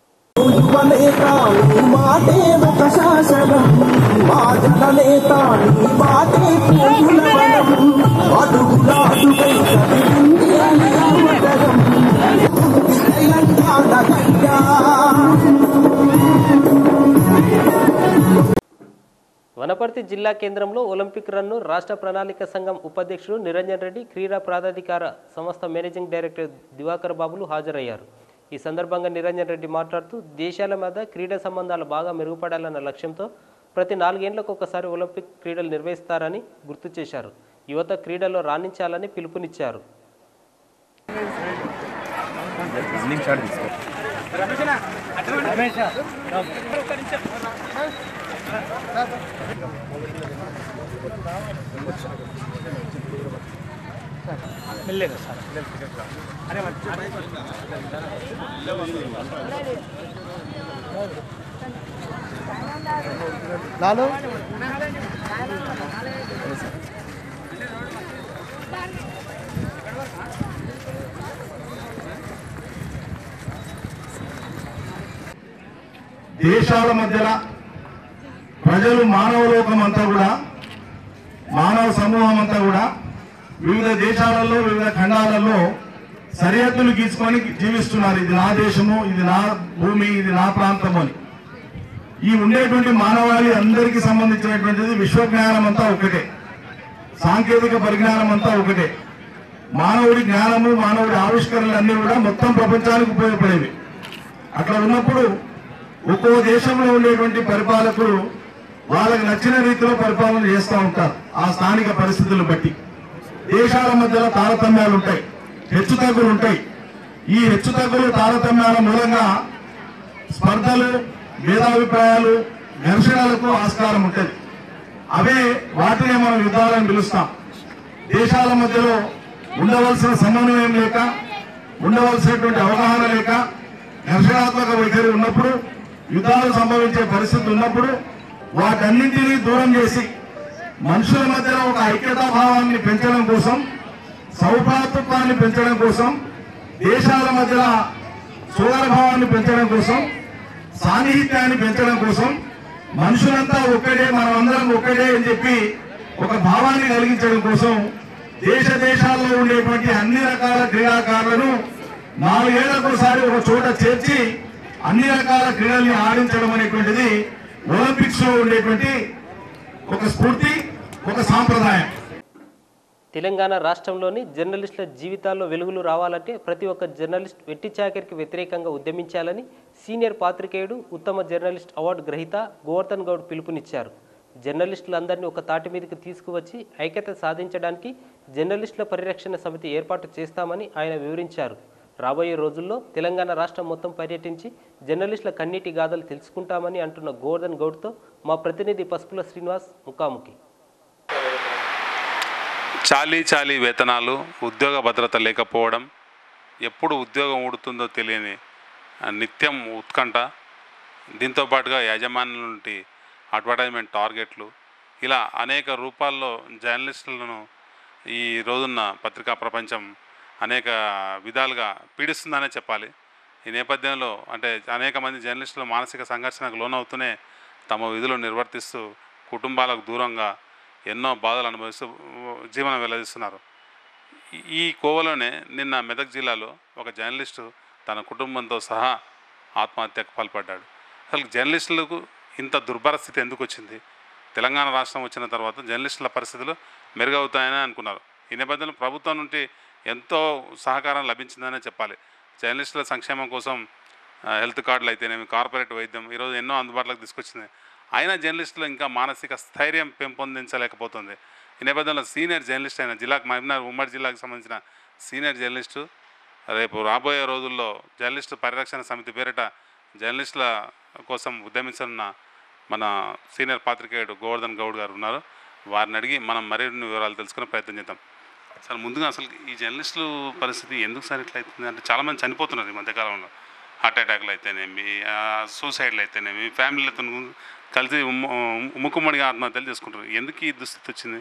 వనపర్తి జిల్లా కేంద్రంలో ఒలింపిక్ రన్ను రాష్ట్ర ప్రణాళిక సంఘం ఉపాధ్యక్షుడు నిరంజన్ రెడ్డి క్రీడా ప్రాధికార సంస్థ మేనేజింగ్ డైరెక్టర్ దివాకర్ బాబులు హాజరయ్యారు ఈ సందర్భంగా నిరంజన్ రెడ్డి మాట్లాడుతూ దేశాల మధ్య క్రీడా సంబంధాలు బాగా మెరుగుపడాలన్న లక్ష్యంతో ప్రతి నాలుగేండ్లకు ఒకసారి ఒలింపిక్ క్రీడలు నిర్వహిస్తారని గుర్తు చేశారు యువత క్రీడల్లో రాణించాలని పిలుపునిచ్చారు దేశాల మధ్యన ప్రజలు మానవ లోకం అంతా కూడా మానవ సమూహం అంతా కూడా వివిధ దేశాలలో వివిధ ఖండాలలో సరిహద్దులు గీసుకొని జీవిస్తున్నారు ఇది నా దేశము ఇది నా భూమి ఇది నా ప్రాంతం అని ఈ ఉండేటువంటి మానవాళి అందరికీ సంబంధించినటువంటిది విశ్వజ్ఞానం అంతా ఒకటే సాంకేతిక పరిజ్ఞానం అంతా ఒకటే మానవుడి జ్ఞానము మానవుడి ఆవిష్కరణలు అన్ని కూడా మొత్తం ప్రపంచానికి ఉపయోగపడేవి అట్లా ఉన్నప్పుడు ఒక్కో దేశంలో ఉండేటువంటి పరిపాలకులు వాళ్ళకి నచ్చిన రీతిలో పరిపాలన చేస్తూ ఉంటారు ఆ స్థానిక పరిస్థితులను బట్టి దేశాల మధ్యలో తారతమ్యాలు ఉంటాయి హెచ్చుతగ్గులు ఉంటాయి ఈ హెచ్చుతగ్గులు తారతమ్యాల మూలంగా స్పర్ధలు భేదాభిప్రాయాలు ఘర్షణలకు ఆస్కారం ఉంటుంది అవే వాటినే మనం యుద్ధాలని పిలుస్తాం దేశాల మధ్యలో ఉండవలసిన సమన్వయం లేక ఉండవలసినటువంటి అవగాహన లేక ఘర్షణాత్మక వైఖరి ఉన్నప్పుడు యుద్ధాలు సంభవించే పరిస్థితి ఉన్నప్పుడు వాటన్నింటినీ దూరం చేసి మనుషుల మధ్యలో ఒక ఐక్యతా భావాన్ని పెంచడం కోసం సౌభ్రాతృత్వాన్ని పెంచడం కోసం దేశాల మధ్యలో సోదర భావాన్ని పెంచడం కోసం సాన్నిహిత్యాన్ని పెంచడం కోసం మనుషులంతా ఒక్కడే మనం అందరం ఒక్కడే అని చెప్పి ఒక భావాన్ని కలిగించడం కోసం దేశ దేశాల్లో ఉండేటువంటి అన్ని రకాల క్రీడాకారులను నాలుగేళ్లకోసారి ఒక చోట చేర్చి అన్ని రకాల క్రీడల్ని ఆడించడం అనేటువంటిది ఒలింపిక్స్ లో ఉండేటువంటి ఒక స్ఫూర్తి ఒక సాంప్రదాయం తెలంగాణ రాష్ట్రంలోని జర్నలిస్టుల జీవితాల్లో వెలుగులు రావాలంటే ప్రతి ఒక్క జర్నలిస్ట్ వెట్టి చాకరికి వ్యతిరేకంగా ఉద్యమించాలని సీనియర్ పాత్రికేయుడు ఉత్తమ జర్నలిస్ట్ అవార్డు గ్రహీత గోవర్ధన్ గౌడ్ పిలుపునిచ్చారు జర్నలిస్టులందరినీ ఒక తాటి మీదకి తీసుకువచ్చి ఐక్యత సాధించడానికి జర్నలిస్టుల పరిరక్షణ సమితి ఏర్పాటు చేస్తామని ఆయన వివరించారు రాబోయే రోజుల్లో తెలంగాణ రాష్ట్రం మొత్తం పర్యటించి జర్నలిస్టుల కన్నీటి గాథలు తెలుసుకుంటామని అంటున్న గోవర్ధన్ గౌడ్తో మా ప్రతినిధి పసుపుల శ్రీనివాస్ ముఖాముఖి చాలీ చాలీ వేతనాలు ఉద్యోగ భద్రత లేకపోవడం ఎప్పుడు ఉద్యోగం ఊడుతుందో తెలియని ఆ, నిత్యం ఉత్కంఠ దీంతో పాటుగా యాజమాన్యుల నుండి అడ్వర్టైజ్మెంట్ టార్గెట్లు ఇలా అనేక రూపాల్లో జర్నలిస్టులను ఈ రోజున్న పత్రికా ప్రపంచం అనేక విధాలుగా పీడిస్తుందనే చెప్పాలి ఈ నేపథ్యంలో అంటే అనేక మంది జర్నలిస్టులు మానసిక సంఘర్షణకు లోనవుతూనే తమ విధులు నిర్వర్తిస్తూ కుటుంబాలకు దూరంగా ఎన్నో బాధలు అనుభవిస్తూ జీవనం వెల్లడిస్తున్నారు ఈ- ఈ కోవలోనే నిన్న మెదక్ జిల్లాలో ఒక జర్నలిస్టు తన కుటుంబంతో సహా ఆత్మహత్యకు పాల్పడ్డాడు అసలు జర్నలిస్టులకు ఇంత దుర్భర స్థితి ఎందుకు వచ్చింది తెలంగాణ రాష్ట్రం వచ్చిన తర్వాత జర్నలిస్టుల పరిస్థితులు మెరుగవుతాయని అనుకున్నారు ఈ నేపథ్యంలో ప్రభుత్వం నుండి ఎంతో సహకారం లభించిందనే చెప్పాలి జర్నలిస్టుల సంక్షేమం కోసం ఆ, హెల్త్ కార్డులు అయితేనేమి కార్పొరేట్ వైద్యం ఈరోజు ఎన్నో అందుబాటులోకి తీసుకొచ్చింది అయినా జర్నలిస్టులు ఇంకా మానసిక స్థైర్యం పెంపొందించలేకపోతుంది ఈ నేపథ్యంలో సీనియర్ జర్నలిస్ట్ అయిన జిల్లాకు మహబూబ్నగర్ ఉమ్మడి జిల్లాకు సంబంధించిన సీనియర్ జర్నలిస్టు రేపు రాబోయే రోజుల్లో జర్నలిస్టు పరిరక్షణ సమితి పేరిట జర్నలిస్టుల కోసం ఉద్యమించనున్న మన సీనియర్ పాత్రికేయుడు గోవర్ధన్ గౌడ్ గారు ఉన్నారు వారిని అడిగి మనం మరిన్ని వివరాలు తెలుసుకునే ప్రయత్నం చేద్దాం సార్ ముందుగా అసలు ఈ జర్నలిస్టుల పరిస్థితి ఎందుకు సార్ ఇట్లా అవుతుంది అంటే చాలామంది చనిపోతున్నారు ఈ మధ్యకాలంలో హార్ట్ అటాక్లు అయితేనేమి ఆ, సూసైడ్లు అయితేనేమి ఫ్యామిలీలతో కలిసి ఉమ్ము- ఉమ్ముకుమ్మడిగా ఆత్మహత్యలు చేసుకుంటారు ఎందుకు ఈ దుస్థితి వచ్చింది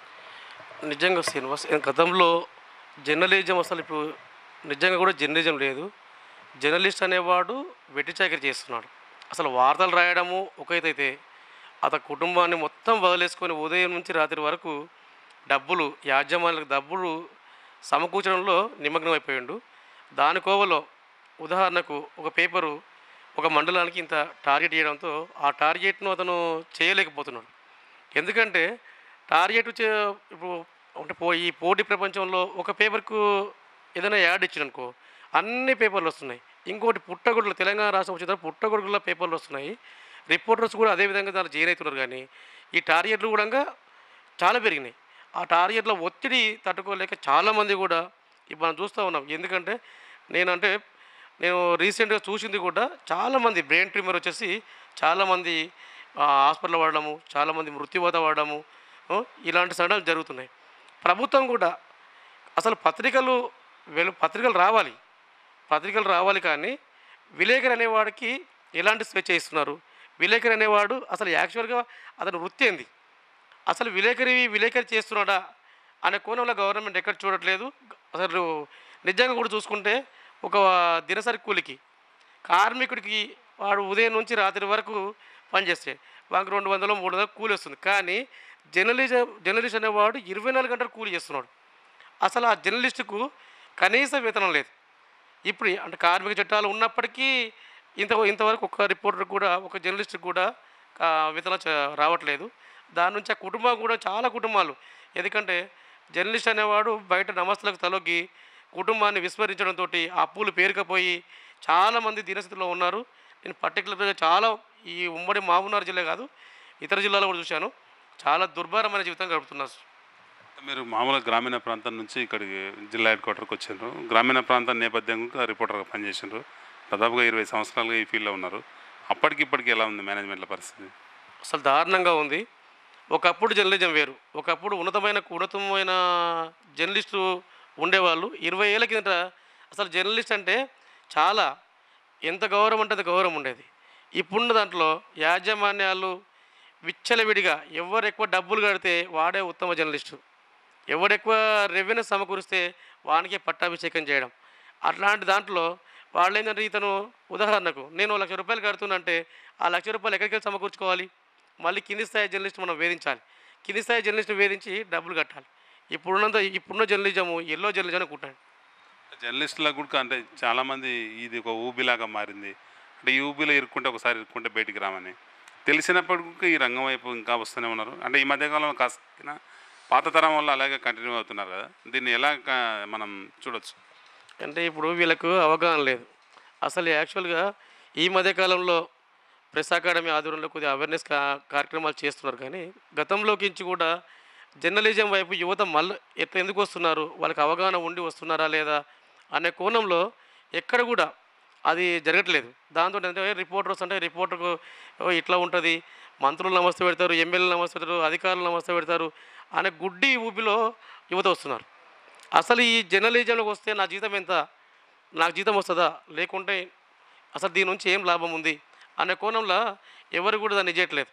నిజంగా శ్రీనివాస్ గతంలో జర్నలిజం అసలు ఇప్పుడు నిజంగా కూడా జర్నలిజం లేదు జర్నలిస్ట్ అనేవాడు వెట్టి చాకరీ చేస్తున్నాడు అసలు వార్తలు రాయడము ఒక ఎత్తు అయితే అతని కుటుంబాన్ని మొత్తం వదిలేసుకొని ఉదయం నుంచి రాత్రి వరకు డబ్బులు యాజమాన్యాలకు డబ్బులు సమకూర్చడంలో నిమగ్నం అయిపోయిండు దాని కోవలో ఉదాహరణకు ఒక పేపరు ఒక మండలానికి ఇంత టార్గెట్ చేయడంతో ఆ టార్గెట్ను అతను చేయలేకపోతున్నాడు ఎందుకంటే టార్గెట్ చే ఇప్పుడు అంటే పో ఈ పోటీ ప్రపంచంలో ఒక పేపర్కు ఏదైనా యాడ్ ఇచ్చిననుకో అన్ని పేపర్లు వస్తున్నాయి ఇంకోటి పుట్టగొడుగులు తెలంగాణ రాష్ట్రం వచ్చిన తర్వాత పుట్టగొడుగుల పేపర్లు వస్తున్నాయి రిపోర్టర్స్ కూడా అదే విధంగా దాంట్లో జాయిన్ అవుతున్నారు కానీ ఈ టార్గెట్లు కూడా చాలా పెరిగినాయి ఆ టార్గెట్ల ఒత్తిడి తట్టుకోలేక చాలామంది కూడా ఇప్పుడు మనం చూస్తూ ఉన్నాం ఎందుకంటే నేనంటే నేను రీసెంట్గా చూసింది కూడా చాలామంది బ్రెయిన్ ట్యూమర్ వచ్చేసి చాలామంది ఆ, హాస్పిటల్ వాడడము చాలామంది మృత్యువాత వాడడము ఆ, ఇలాంటి సంఘటనలు జరుగుతున్నాయి ప్రభుత్వం కూడా అసలు పత్రికలు వెలు పత్రికలు రావాలి పత్రికలు రావాలి కానీ విలేకరి అనేవాడికి ఎలాంటి స్వేచ్ఛ ఇస్తున్నారు విలేకరి అనేవాడు అసలు యాక్చువల్గా అతని వృత్తి ఏంది అసలు విలేకరి విలేకరి చేస్తున్నాడా అనే కోణంలో గవర్నమెంట్ ఎక్కడ చూడట్లేదు అసలు నిజంగా కూడా చూసుకుంటే ఒక దినసరి కూలికి కార్మికుడికి వాడు ఉదయం నుంచి రాత్రి వరకు పనిచేస్తే వానికి రెండు వందలు మూడు వందలు కూలి వస్తుంది కానీ జర్నలిజం జర్నలిస్ట్ అనేవాడు ఇరవై నాలుగు గంటలు కూలి చేస్తున్నాడు అసలు ఆ జర్నలిస్టుకు కనీస వేతనం లేదు ఇప్పుడు అంటే కార్మిక చట్టాలు ఉన్నప్పటికీ ఇంత ఇంతవరకు ఒక రిపోర్టర్ కూడా ఒక జర్నలిస్ట్ కూడా ఆ, వేతనం చ- రావట్లేదు దాని నుంచి ఆ కుటుంబం కూడా చాలా కుటుంబాలు ఎందుకంటే జర్నలిస్ట్ అనేవాడు బయట నమస్తులకు తలొగ్గి కుటుంబాన్ని విస్మరించడంతో అప్పులు పేరుకపోయి చాలామంది దీనస్థితిలో ఉన్నారు నేను పర్టికులర్గా చాలా ఈ ఉమ్మడి మహబూబ్నగర్ జిల్లా కాదు ఇతర జిల్లాలో కూడా చూశాను చాలా దుర్భరమైన జీవితం గడుపుతున్నారు మీరు మామూలుగా గ్రామీణ ప్రాంతం నుంచి ఇక్కడికి జిల్లా హెడ్ క్వార్టర్కి వచ్చారు గ్రామీణ ప్రాంతం నేపథ్యంగా రిపోర్టర్గా పనిచేసారు దాదాపుగా ఇరవై సంవత్సరాలుగా ఈ ఫీల్డ్లో ఉన్నారు అప్పటికి ఇప్పటికి ఎలా ఉంది మేనేజ్మెంట్ల పరిస్థితి అసలు దారుణంగా ఉంది ఒకప్పుడు జర్నలిజం వేరు ఒకప్పుడు ఉన్నతమైన ఉన్నతమైన జర్నలిస్టు ఉండేవాళ్ళు ఇరవై ఏళ్ళ కిందట అసలు జర్నలిస్ట్ అంటే చాలా ఎంత గౌరవం అంటే అంత గౌరవం ఉండేది ఇప్పుడున్న దాంట్లో యాజమాన్యాలు విచ్చలవిడిగా ఎవరు ఎక్కువ డబ్బులు కడితే వాడే ఉత్తమ జర్నలిస్టు ఎవడు ఎక్కువ రెవెన్యూ సమకూరిస్తే వానికే పట్టాభిషేకం చేయడం అట్లాంటి దాంట్లో వాళ్ళు ఏంటంటే ఇతను ఉదాహరణకు నేను లక్ష రూపాయలు కడుతున్నంటే ఆ లక్ష రూపాయలు ఎక్కడికి వెళ్ళి సమకూర్చుకోవాలి మళ్ళీ కింది స్థాయి జర్నలిస్ట్ మనం వేధించాలి కింది స్థాయి జర్నలిస్ట్ వేధించి డబ్బులు కట్టాలి ఇప్పుడున్నంత ఇప్పుడున్న జర్నలిజము ఎల్లో జర్నలిజం అనుకుంటాను జర్నలిస్టులకు కూడా అంటే చాలామంది ఇది ఒక ఊబిలాగా మారింది అంటే ఈ ఊబిలో ఇరుక్కుంటే ఒకసారి ఇరుక్కుంటే బయటికి రామని తెలిసినప్పటికీ ఈ రంగం వైపు ఇంకా వస్తూనే ఉన్నారు అంటే ఈ మధ్యకాలంలో కాసిన పాత తరం వల్ల అలాగే కంటిన్యూ అవుతున్నారు కదా దీన్ని ఎలా క- మనం చూడొచ్చు అంటే ఇప్పుడు వీళ్ళకు అవగాహన లేదు అసలు యాక్చువల్గా ఈ మధ్యకాలంలో ప్రెస్ అకాడమీ ఆధ్వర్యంలో కొద్దిగా అవేర్నెస్ కా కార్యక్రమాలు చేస్తున్నారు కానీ గతంలోకించి కూడా జర్నలిజం వైపు యువత మళ్ళీ ఎట్లా ఎందుకు వస్తున్నారు వాళ్ళకి అవగాహన ఉండి వస్తున్నారా లేదా అనే కోణంలో ఎక్కడ కూడా అది జరగట్లేదు దాంతో ఏంటంటే రిపోర్టర్స్ అంటే రిపోర్టర్కు "ఓ, ఇట్లా ఉంటుంది మంత్రులు నమస్తే పెడతారు ఎమ్మెల్యేలు నమస్తే పెడతారు అధికారులు నమస్తే పెడతారు అనే గుడ్డి ఊపిలో యువత వస్తున్నారు అసలు ఈ జర్నలిజంలోకి వస్తే నా జీతం ఎంత నాకు జీతం వస్తుందా లేకుంటే అసలు దీని నుంచి ఏం లాభం ఉంది అనే కోణంలో ఎవరు కూడా దాన్ని చేయట్లేదు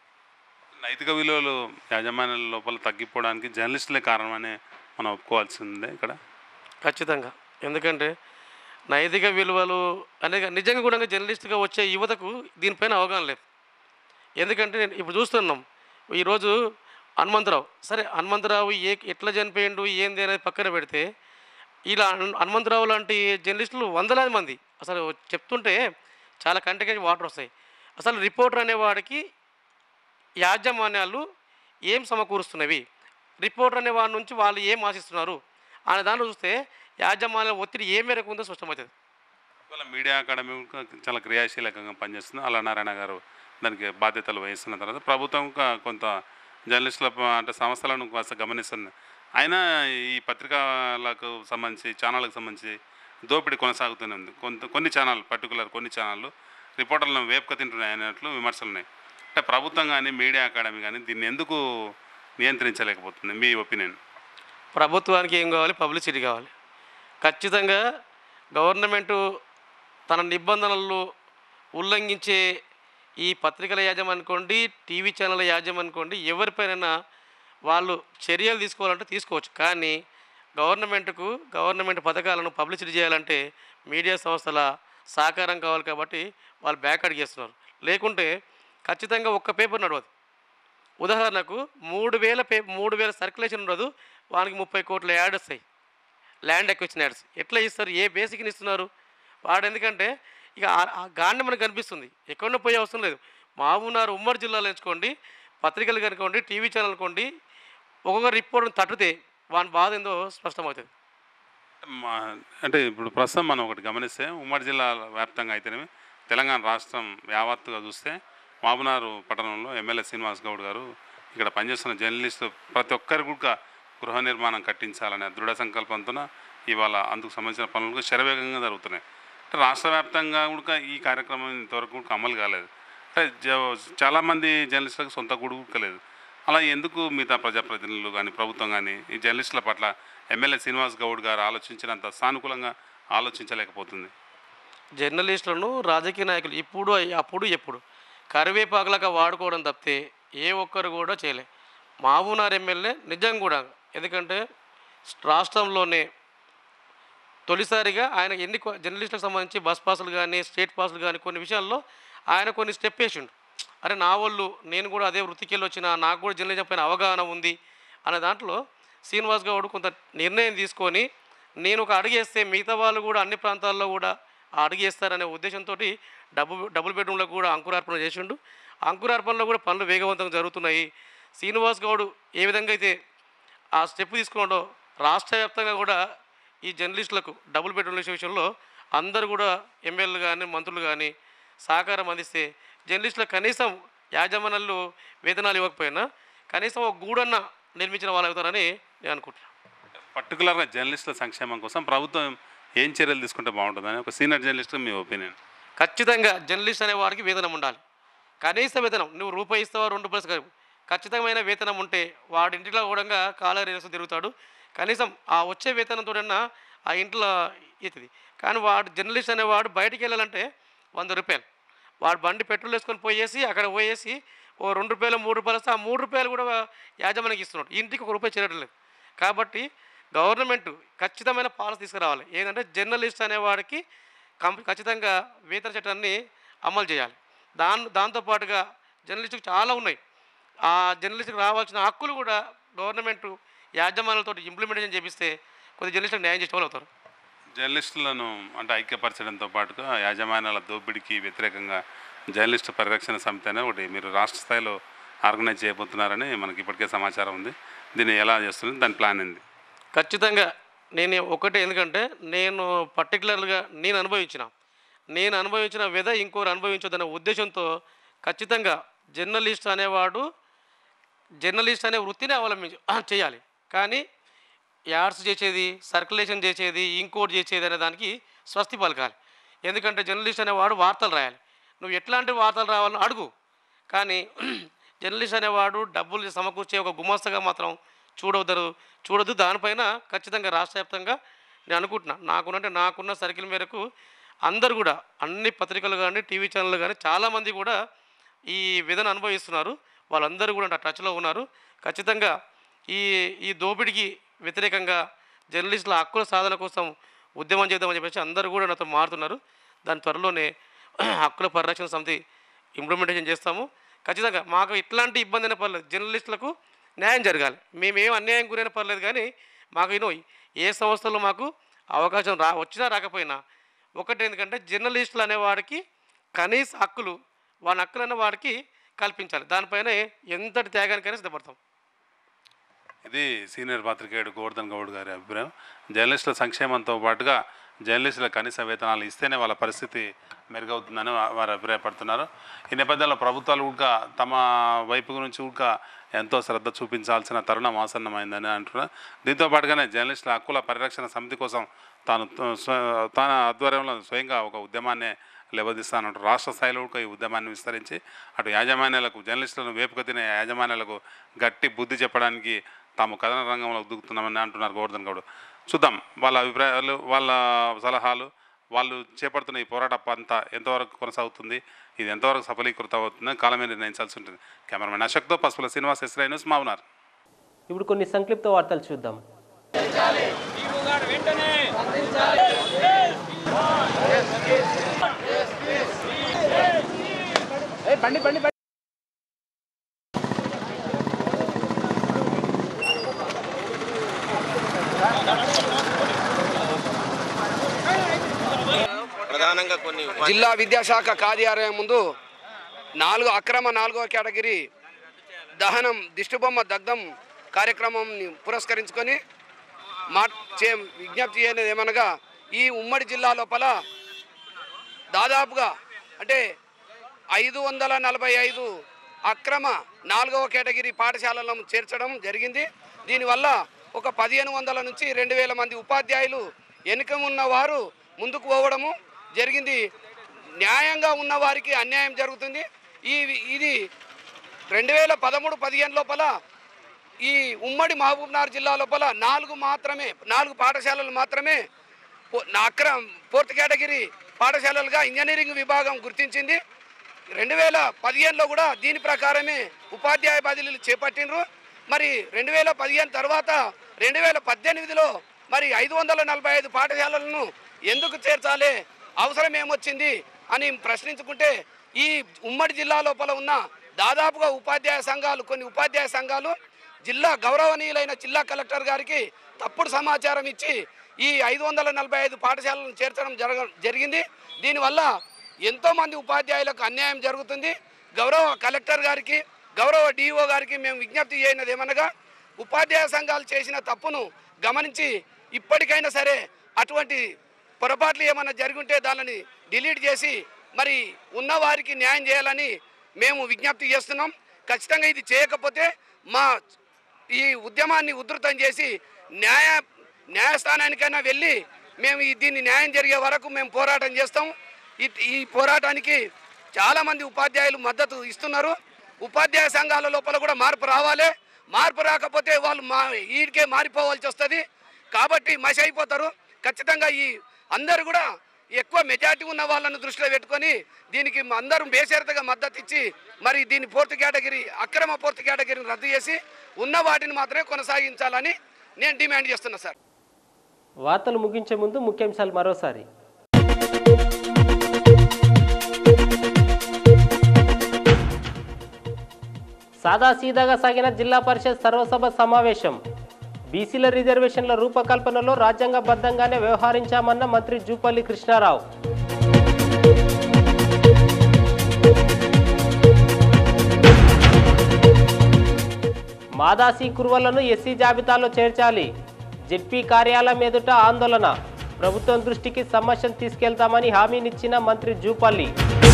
నైతిక విలువలు యాజమాన్యాల లోపల తగ్గిపోవడానికి జర్నలిస్టులే కారణమని మనం ఒప్పుకోవాల్సిందే ఇక్కడ ఖచ్చితంగా ఎందుకంటే నైతిక విలువలు అనే నిజంగా కూడా జర్నలిస్ట్గా వచ్చే యువతకు దీనిపైన అవగాహన లేదు ఎందుకంటే నేను ఇప్పుడు చూస్తున్నాం ఈరోజు హనుమంతరావు సరే హనుమంతరావు ఏ ఎట్లా చనిపోయిండు ఏంది అనేది పక్కన పెడితే ఇలా హను- హనుమంతరావు లాంటి జర్నలిస్టులు వందలాది మంది అసలు చెప్తుంటే చాలా కంటికి వాటర్ వస్తాయి అసలు రిపోర్టర్ అనేవాడికి యాజమాన్యాలు ఏం సమకూరుస్తున్నవి రిపోర్టర్ అనే వాడి నుంచి వాళ్ళు ఏం ఆశిస్తున్నారు అనే దాంట్లో చూస్తే యాజమాన్యాల ఒత్తిడి ఏ మేరకు ఉందో స్పష్టమవుతుంది ఇవాళ మీడియా అకాడమీ కూడా చాలా క్రియాశీలకంగా పనిచేస్తుంది అలా నారాయణ గారు దానికి బాధ్యతలు వహిస్తున్న తర్వాత ప్రభుత్వం క- కొంత జర్నలిస్టుల ప- అంటే సంస్థలను కాస్త గమనిస్తుంది అయినా ఈ పత్రికలకు సంబంధించి ఛానళ్ళకు సంబంధించి దోపిడీ కొనసాగుతూనే ఉంది కొంత కొన్ని ఛానల్ పర్టికులర్ కొన్ని ఛానళ్ళు రిపోర్టర్లను వేపుక తింటున్నాయి అన్నట్లు విమర్శలు ఉన్నాయి అంటే ప్రభుత్వం కానీ మీడియా అకాడమీ కానీ దీన్ని ఎందుకు నియంత్రించలేకపోతుంది మీ ఒపీనియన్ ప్రభుత్వానికి ఏం కావాలి పబ్లిసిటీ కావాలి ఖచ్చితంగా గవర్నమెంటు తన నిబంధనలు ఉల్లంఘించే ఈ పత్రికల యాజం అనుకోండి టీవీ ఛానల్ యాజం అనుకోండి ఎవరిపైన వాళ్ళు చర్యలు తీసుకోవాలంటే తీసుకోవచ్చు కానీ గవర్నమెంట్కు గవర్నమెంట్ పథకాలను పబ్లిసిటీ చేయాలంటే మీడియా సంస్థల సహకారం కావాలి కాబట్టి వాళ్ళు బ్యాక్ అడిగేస్తున్నారు లేకుంటే ఖచ్చితంగా ఒక్క పేపర్ నడవదు ఉదాహరణకు మూడు వేల పే మూడు వేల సర్క్యులేషన్ ఉండదు వానికి ముప్పై కోట్ల యాడ్ వస్తాయి ల్యాండ్ ఎక్విషన్ యాడ్స్ ఎట్లా ఇస్తారు ఏ బేసిక్ని ఇస్తున్నారు వాడు ఎందుకంటే ఇక ఆ- ఆ గాండి మనకు కనిపిస్తుంది ఎక్కడో పోయే అవసరం లేదు మామూనారు ఉమ్మడి జిల్లాలో ఎంచుకోండి పత్రికలు కనుకోండి టీవీ ఛానల్ అనుకోండి ఒక్కొక్క రిపోర్ట్ తట్టితే వాని బాధ ఏందో స్పష్టమవుతుంది మా అంటే ఇప్పుడు ప్రస్తుతం మనం ఒకటి గమనిస్తే ఉమ్మడి జిల్లా వ్యాప్తంగా అయితేనేమి తెలంగాణ రాష్ట్రం యావత్తుగా చూస్తే మాబునారు పట్టణంలో ఎమ్మెల్యే శ్రీనివాస్ గౌడ్ గారు ఇక్కడ పనిచేస్తున్న జర్నలిస్టు ప్రతి ఒక్కరికి కూడా గృహ నిర్మాణం కట్టించాలనే దృఢ సంకల్పంతో ఇవాళ అందుకు సంబంధించిన పనులు శరవేగంగా జరుగుతున్నాయి అంటే రాష్ట్ర వ్యాప్తంగా కూడా ఈ కార్యక్రమం ఇంతవరకు కూడా అమలు కాలేదు అంటే జ- చాలామంది జర్నలిస్టులకు సొంత గొడుగు లేదు అలా ఎందుకు మిగతా ప్రజాప్రతినిధులు కానీ ప్రభుత్వం కానీ ఈ జర్నలిస్టుల పట్ల ఎమ్మెల్యే శ్రీనివాస్ గౌడ్ గారు ఆలోచించినంత సానుకూలంగా ఆలోచించలేకపోతుంది జర్నలిస్టులను రాజకీయ నాయకులు ఇప్పుడు అప్పుడు ఎప్పుడు కరివేపాకులాగా వాడుకోవడం తప్పితే ఏ ఒక్కరు కూడా చేయలే మాబూనార్ ఎమ్మెల్యే నిజం కూడా ఎందుకంటే రాష్ట్రంలోనే తొలిసారిగా ఆయన ఎన్ని కొ- జర్నలిస్టులకు సంబంధించి బస్ పాసులు కానీ స్టేట్ పాసులు కానీ కొన్ని విషయాల్లో ఆయన కొన్ని స్టెప్ వేసిండు అరే నా వాళ్ళు నేను కూడా అదే వృత్తికి వెళ్ళి వచ్చిన నాకు కూడా జర్నలిజం పైన అవగాహన ఉంది అనే దాంట్లో శ్రీనివాస్ గౌడ్ కొంత నిర్ణయం తీసుకొని నేను ఒక అడుగేస్తే మిగతా వాళ్ళు కూడా అన్ని ప్రాంతాల్లో కూడా ఆ అడుగేస్తారనే ఉద్దేశంతో డబుల్ డబుల్ బెడ్రూమ్లకు కూడా అంకురార్పణ చేసిండు అంకురార్పణలో కూడా పనులు వేగవంతంగా జరుగుతున్నాయి శ్రీనివాస్ గౌడ్ ఏ విధంగా అయితే ఆ స్టెప్ తీసుకున్నాడో రాష్ట్ర వ్యాప్తంగా కూడా ఈ జర్నలిస్టులకు డబుల్ బెడ్రూమ్ ఇచ్చే విషయంలో అందరూ కూడా ఎమ్మెల్యేలు కానీ మంత్రులు కానీ సహకారం అందిస్తే జర్నలిస్టులకు కనీసం యాజమాన్యాలు వేతనాలు ఇవ్వకపోయినా కనీసం ఒక గూడన్న నిర్మించిన వాళ్ళు అవుతారని నేను అనుకుంటున్నాను పర్టికులర్గా జర్నలిస్టుల సంక్షేమం కోసం ప్రభుత్వం ఏం చర్యలు తీసుకుంటే బాగుంటుందని ఒక సీనియర్ జర్నలిస్ట్ మీ ఒపీనియన్ ఖచ్చితంగా జర్నలిస్ట్ అనే వాడికి వేతనం ఉండాలి కనీస వేతనం నువ్వు రూపాయి ఇస్తావా రెండు రూపాయలు కాదు ఖచ్చితమైన వేతనం ఉంటే వాడి ఇంటిలో కూడా కాలర్ వేస్తూ తిరుగుతాడు కనీసం ఆ వచ్చే వేతనంతోడన్నా ఆ ఇంట్లో అవుతుంది కానీ వాడు జర్నలిస్ట్ అనేవాడు బయటికి వెళ్ళాలంటే వంద రూపాయలు వాడు బండి పెట్రోల్ వేసుకొని పోయేసి అక్కడ పోయేసి ఓ రెండు రూపాయలు మూడు రూపాయలు వస్తే ఆ మూడు రూపాయలు కూడా యాజమానికి ఇస్తున్నాడు ఇంటికి ఒక రూపాయి చేరడం లేదు కాబట్టి గవర్నమెంట్ ఖచ్చితమైన పాలసీ తీసుకురావాలి ఏంటంటే జర్నలిస్ట్ అనేవాడికి కం ఖచ్చితంగా వేతన చట్టాన్ని అమలు చేయాలి దాని దాంతోపాటుగా జర్నలిస్టుకు చాలా ఉన్నాయి ఆ జర్నలిస్ట్కి రావాల్సిన హక్కులు కూడా గవర్నమెంట్ యాజమాన్యాలతో ఇంప్లిమెంటేషన్ చేపిస్తే కొద్ది జర్నలిస్టులకు న్యాయం చేసే వాళ్ళు అవుతారు జర్నలిస్టులను అంటే ఐక్యపరచడంతో పాటుగా యాజమాన్యాల దోపిడీకి వ్యతిరేకంగా జర్నలిస్టు పరిరక్షణ సమితి అనే ఒకటి మీరు రాష్ట్ర స్థాయిలో ఆర్గనైజ్ చేయబోతున్నారని మనకి ఇప్పటికే సమాచారం ఉంది దీన్ని ఎలా చేస్తుంది దాని ప్లాన్ ఏంది ఖచ్చితంగా నేను ఒకటే ఎందుకంటే నేను పర్టికులర్గా నేను అనుభవించిన నేను అనుభవించిన విధ ఇంకోరు అనుభవించదనే ఉద్దేశంతో ఖచ్చితంగా జర్నలిస్ట్ అనేవాడు జర్నలిస్ట్ అనే వృత్తిని అవలంబించి చేయాలి కానీ యాడ్స్ చేసేది సర్క్యులేషన్ చేసేది ఇంకోటి చేసేది అనే దానికి స్వస్తి పలకాలి ఎందుకంటే జర్నలిస్ట్ అనేవాడు వార్తలు రాయాలి నువ్వు ఎట్లాంటి వార్తలు రావాలని అడుగు కానీ జర్నలిస్ట్ అనేవాడు డబ్బులు సమకూర్చే ఒక గుమస్తగా మాత్రం చూడవద్దరు చూడొద్దు దానిపైన ఖచ్చితంగా రాష్ట్ర వ్యాప్తంగా నేను అనుకుంటున్నా నాకున్నంటే నాకున్న సర్కిల్ మేరకు అందరు కూడా అన్ని పత్రికలు కానీ టీవీ ఛానళ్ళు కానీ చాలామంది కూడా ఈ విధన అనుభవిస్తున్నారు వాళ్ళందరూ కూడా నా టచ్లో ఉన్నారు ఖచ్చితంగా ఈ ఈ దోపిడీకి వ్యతిరేకంగా జర్నలిస్టుల హక్కుల సాధన కోసం ఉద్యమం చేద్దామని చెప్పేసి అందరూ కూడా నాతో మారుతున్నారు దాని త్వరలోనే హక్కుల పరిరక్షణ సమితి ఇంప్లిమెంటేషన్ చేస్తాము ఖచ్చితంగా మాకు ఇట్లాంటి ఇబ్బంది అయినా పర్లేదు జర్నలిస్టులకు న్యాయం జరగాలి మేమేం అన్యాయం గురైనా పర్లేదు కానీ మాకు యూనో ఏ సంస్థలో మాకు అవకాశం రా వచ్చినా రాకపోయినా ఒకటి ఎందుకంటే జర్నలిస్టులు అనేవాడికి కనీస హక్కులు వాని హక్కులైన వారికి కల్పించాలి దానిపైన ఎంతటి త్యాగానికైనా సిద్ధపడతాం ఇది సీనియర్ పాత్రికేయుడు గోవర్ధన్ గౌడ్ గారి అభిప్రాయం జర్నలిస్టుల సంక్షేమంతో పాటుగా జర్నలిస్టుల కనీస వేతనాలు ఇస్తేనే వాళ్ళ పరిస్థితి మెరుగవుతుందని వా- వారు అభిప్రాయపడుతున్నారు ఈ నేపథ్యంలో ప్రభుత్వాలు కూడా తమ వైపు నుంచి కూడా ఎంతో శ్రద్ధ చూపించాల్సిన తరుణం ఆసన్నమైందని అంటున్నారు దీంతో పాటుగానే జర్నలిస్టుల హక్కుల పరిరక్షణ సమితి కోసం తాను త- స్వ- తన ఆధ్వర్యంలో స్వయంగా ఒక ఉద్యమాన్ని లేవదీస్తానంటూ రాష్ట్ర స్థాయిలో కూడా ఈ ఉద్యమాన్ని విస్తరించి అటు యాజమాన్యాలకు జర్నలిస్టులను వేపుక తినే యాజమాన్యాలకు గట్టి బుద్ధి చెప్పడానికి తాము కథన రంగంలో దిగుతున్నామని అంటున్నారు గోవర్ధన్ గౌడ్ చూద్దాం వాళ్ళ అభిప్రాయాలు వాళ్ళ సలహాలు వాళ్ళు చేపడుతున్న ఈ పోరాట పంత ఎంతవరకు కొనసాగుతుంది ఇది ఎంతవరకు సఫలీకృతం అవుతుందని కాలమే నిర్ణయించాల్సి ఉంటుంది కెమెరామెన్ అశోక్తో పసుపుల శ్రీనివాస్ ఎస్రై న్యూస్ మావునార్ ఇప్పుడు కొన్ని సంక్షిప్త వార్తలు చూద్దాం ప్రధానంగా కొన్ని జిల్లా విద్యాశాఖ కార్యాలయం ముందు నాలుగు అక్రమ నాలుగో కేటగిరీ దహనం దిష్టిబొమ్మ దగ్ధం కార్యక్రమం పురస్కరించుకొని మా చే విజ్ఞప్తి చేయలేదు ఏమనగా ఈ ఉమ్మడి జిల్లా లోపల దాదాపుగా అంటే ఐదు వందల నలభై ఐదు అక్రమ నాలుగవ కేటగిరీ పాఠశాలలను చేర్చడం జరిగింది దీనివల్ల ఒక పదిహేను వందల నుంచి రెండు వేల మంది ఉపాధ్యాయులు వెనుక ఉన్న వారు ముందుకు పోవడము జరిగింది న్యాయంగా ఉన్న వారికి అన్యాయం జరుగుతుంది ఈ ఇది రెండు వేల పదమూడు పదిహేను లోపల ఈ ఉమ్మడి మహబూబ్నగర్ జిల్లా లోపల నాలుగు మాత్రమే నాలుగు పాఠశాలలు మాత్రమే పో- నా అక్రమ ఫోర్త్ కేటగిరీ పాఠశాలలుగా ఇంజనీరింగ్ విభాగం గుర్తించింది రెండు వేల పదిహేనులో కూడా దీని ప్రకారమే ఉపాధ్యాయ బదిలీలు చేపట్టినరు మరి రెండు వేల పదిహేను తర్వాత రెండు వేల పద్దెనిమిదిలో మరి ఐదు వందల నలభై ఐదు పాఠశాలలను ఎందుకు చేర్చాలి అవసరం ఏమొచ్చింది అని ప్రశ్నించుకుంటే ఈ ఉమ్మడి జిల్లా లోపల ఉన్న దాదాపుగా ఉపాధ్యాయ సంఘాలు కొన్ని ఉపాధ్యాయ సంఘాలు జిల్లా గౌరవనీయులైన జిల్లా కలెక్టర్ గారికి తప్పుడు సమాచారం ఇచ్చి ఈ ఐదు వందల నలభై ఐదు పాఠశాలను చేర్చడం జరగ జరిగింది దీనివల్ల ఎంతోమంది ఉపాధ్యాయులకు అన్యాయం జరుగుతుంది గౌరవ కలెక్టర్ గారికి గౌరవ డిఓ గారికి మేము విజ్ఞప్తి చేయనది ఏమనగా ఉపాధ్యాయ సంఘాలు చేసిన తప్పును గమనించి ఇప్పటికైనా సరే అటువంటి పొరపాట్లు ఏమైనా జరుగుంటే దానిని డిలీట్ చేసి మరి ఉన్న వారికి న్యాయం చేయాలని మేము విజ్ఞప్తి చేస్తున్నాం ఖచ్చితంగా ఇది చేయకపోతే మా ఈ ఉద్యమాన్ని ఉధృతం చేసి న్యాయ న్యాయస్థానానికైనా వెళ్ళి మేము ఈ దీన్ని న్యాయం జరిగే వరకు మేము పోరాటం చేస్తాం ఈ ఈ పోరాటానికి చాలామంది ఉపాధ్యాయులు మద్దతు ఇస్తున్నారు ఉపాధ్యాయ సంఘాల లోపల కూడా మార్పు రావాలి మార్పు రాకపోతే వాళ్ళు మా ఈడికే మారిపోవాల్సి వస్తుంది కాబట్టి మసి అయిపోతారు ఖచ్చితంగా ఈ అందరూ కూడా ఎక్కువ మెజార్టీ ఉన్న వాళ్ళను దృష్టిలో పెట్టుకొని దీనికి అందరూ బేషరతుగా మద్దతు ఇచ్చి మరి దీని ఫోర్త్ కేటగిరీ అక్రమ ఫోర్త్ కేటగిరీని రద్దు చేసి ఉన్న వాటిని మాత్రమే కొనసాగించాలని నేను డిమాండ్ చేస్తున్నా సార్ వార్తలు ముగించే ముందు ముఖ్యాంశాలు మరోసారి సాదాసీదాగా సాగిన జిల్లా పరిషత్ సర్వసభ సమావేశం బీసీల రిజర్వేషన్ల రూపకల్పనలో రాజ్యాంగబద్ధంగానే వ్యవహరించామన్న మంత్రి జూపల్లి కృష్ణారావు మాదాసి కురువలను ఎస్సీ జాబితాలో చేర్చాలి జెడ్పీ కార్యాలయం ఎదుట ఆందోళన ప్రభుత్వం దృష్టికి సమస్యను తీసుకెళ్తామని హామీనిచ్చిన మంత్రి జూపల్లి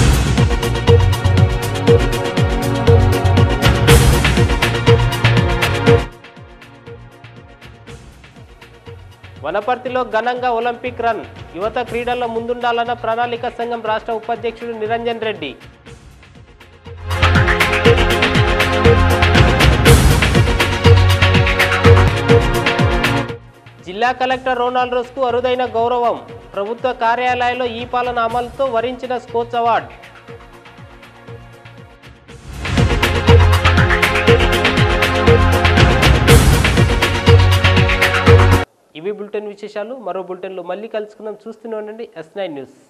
వనపర్తిలో ఘనంగా ఒలింపిక్ రన్ యువత క్రీడల్లో ముందుండాలన్న ప్రణాళిక సంఘం రాష్ట్ర ఉపాధ్యక్షుడు నిరంజన్ రెడ్డి జిల్లా కలెక్టర్ రోనాల్డ్ రోస్కు అరుదైన గౌరవం ప్రభుత్వ కార్యాలయాల్లో ఈ పాలన అమలుతో వరించిన స్కోచ్ అవార్డు ఇవి బులెటిన్ విశేషాలు మరో బులెటిన్లో మళ్ళీ కలుసుకుందాం చూస్తూనే ఉండండి ఎస్ నైన్ న్యూస్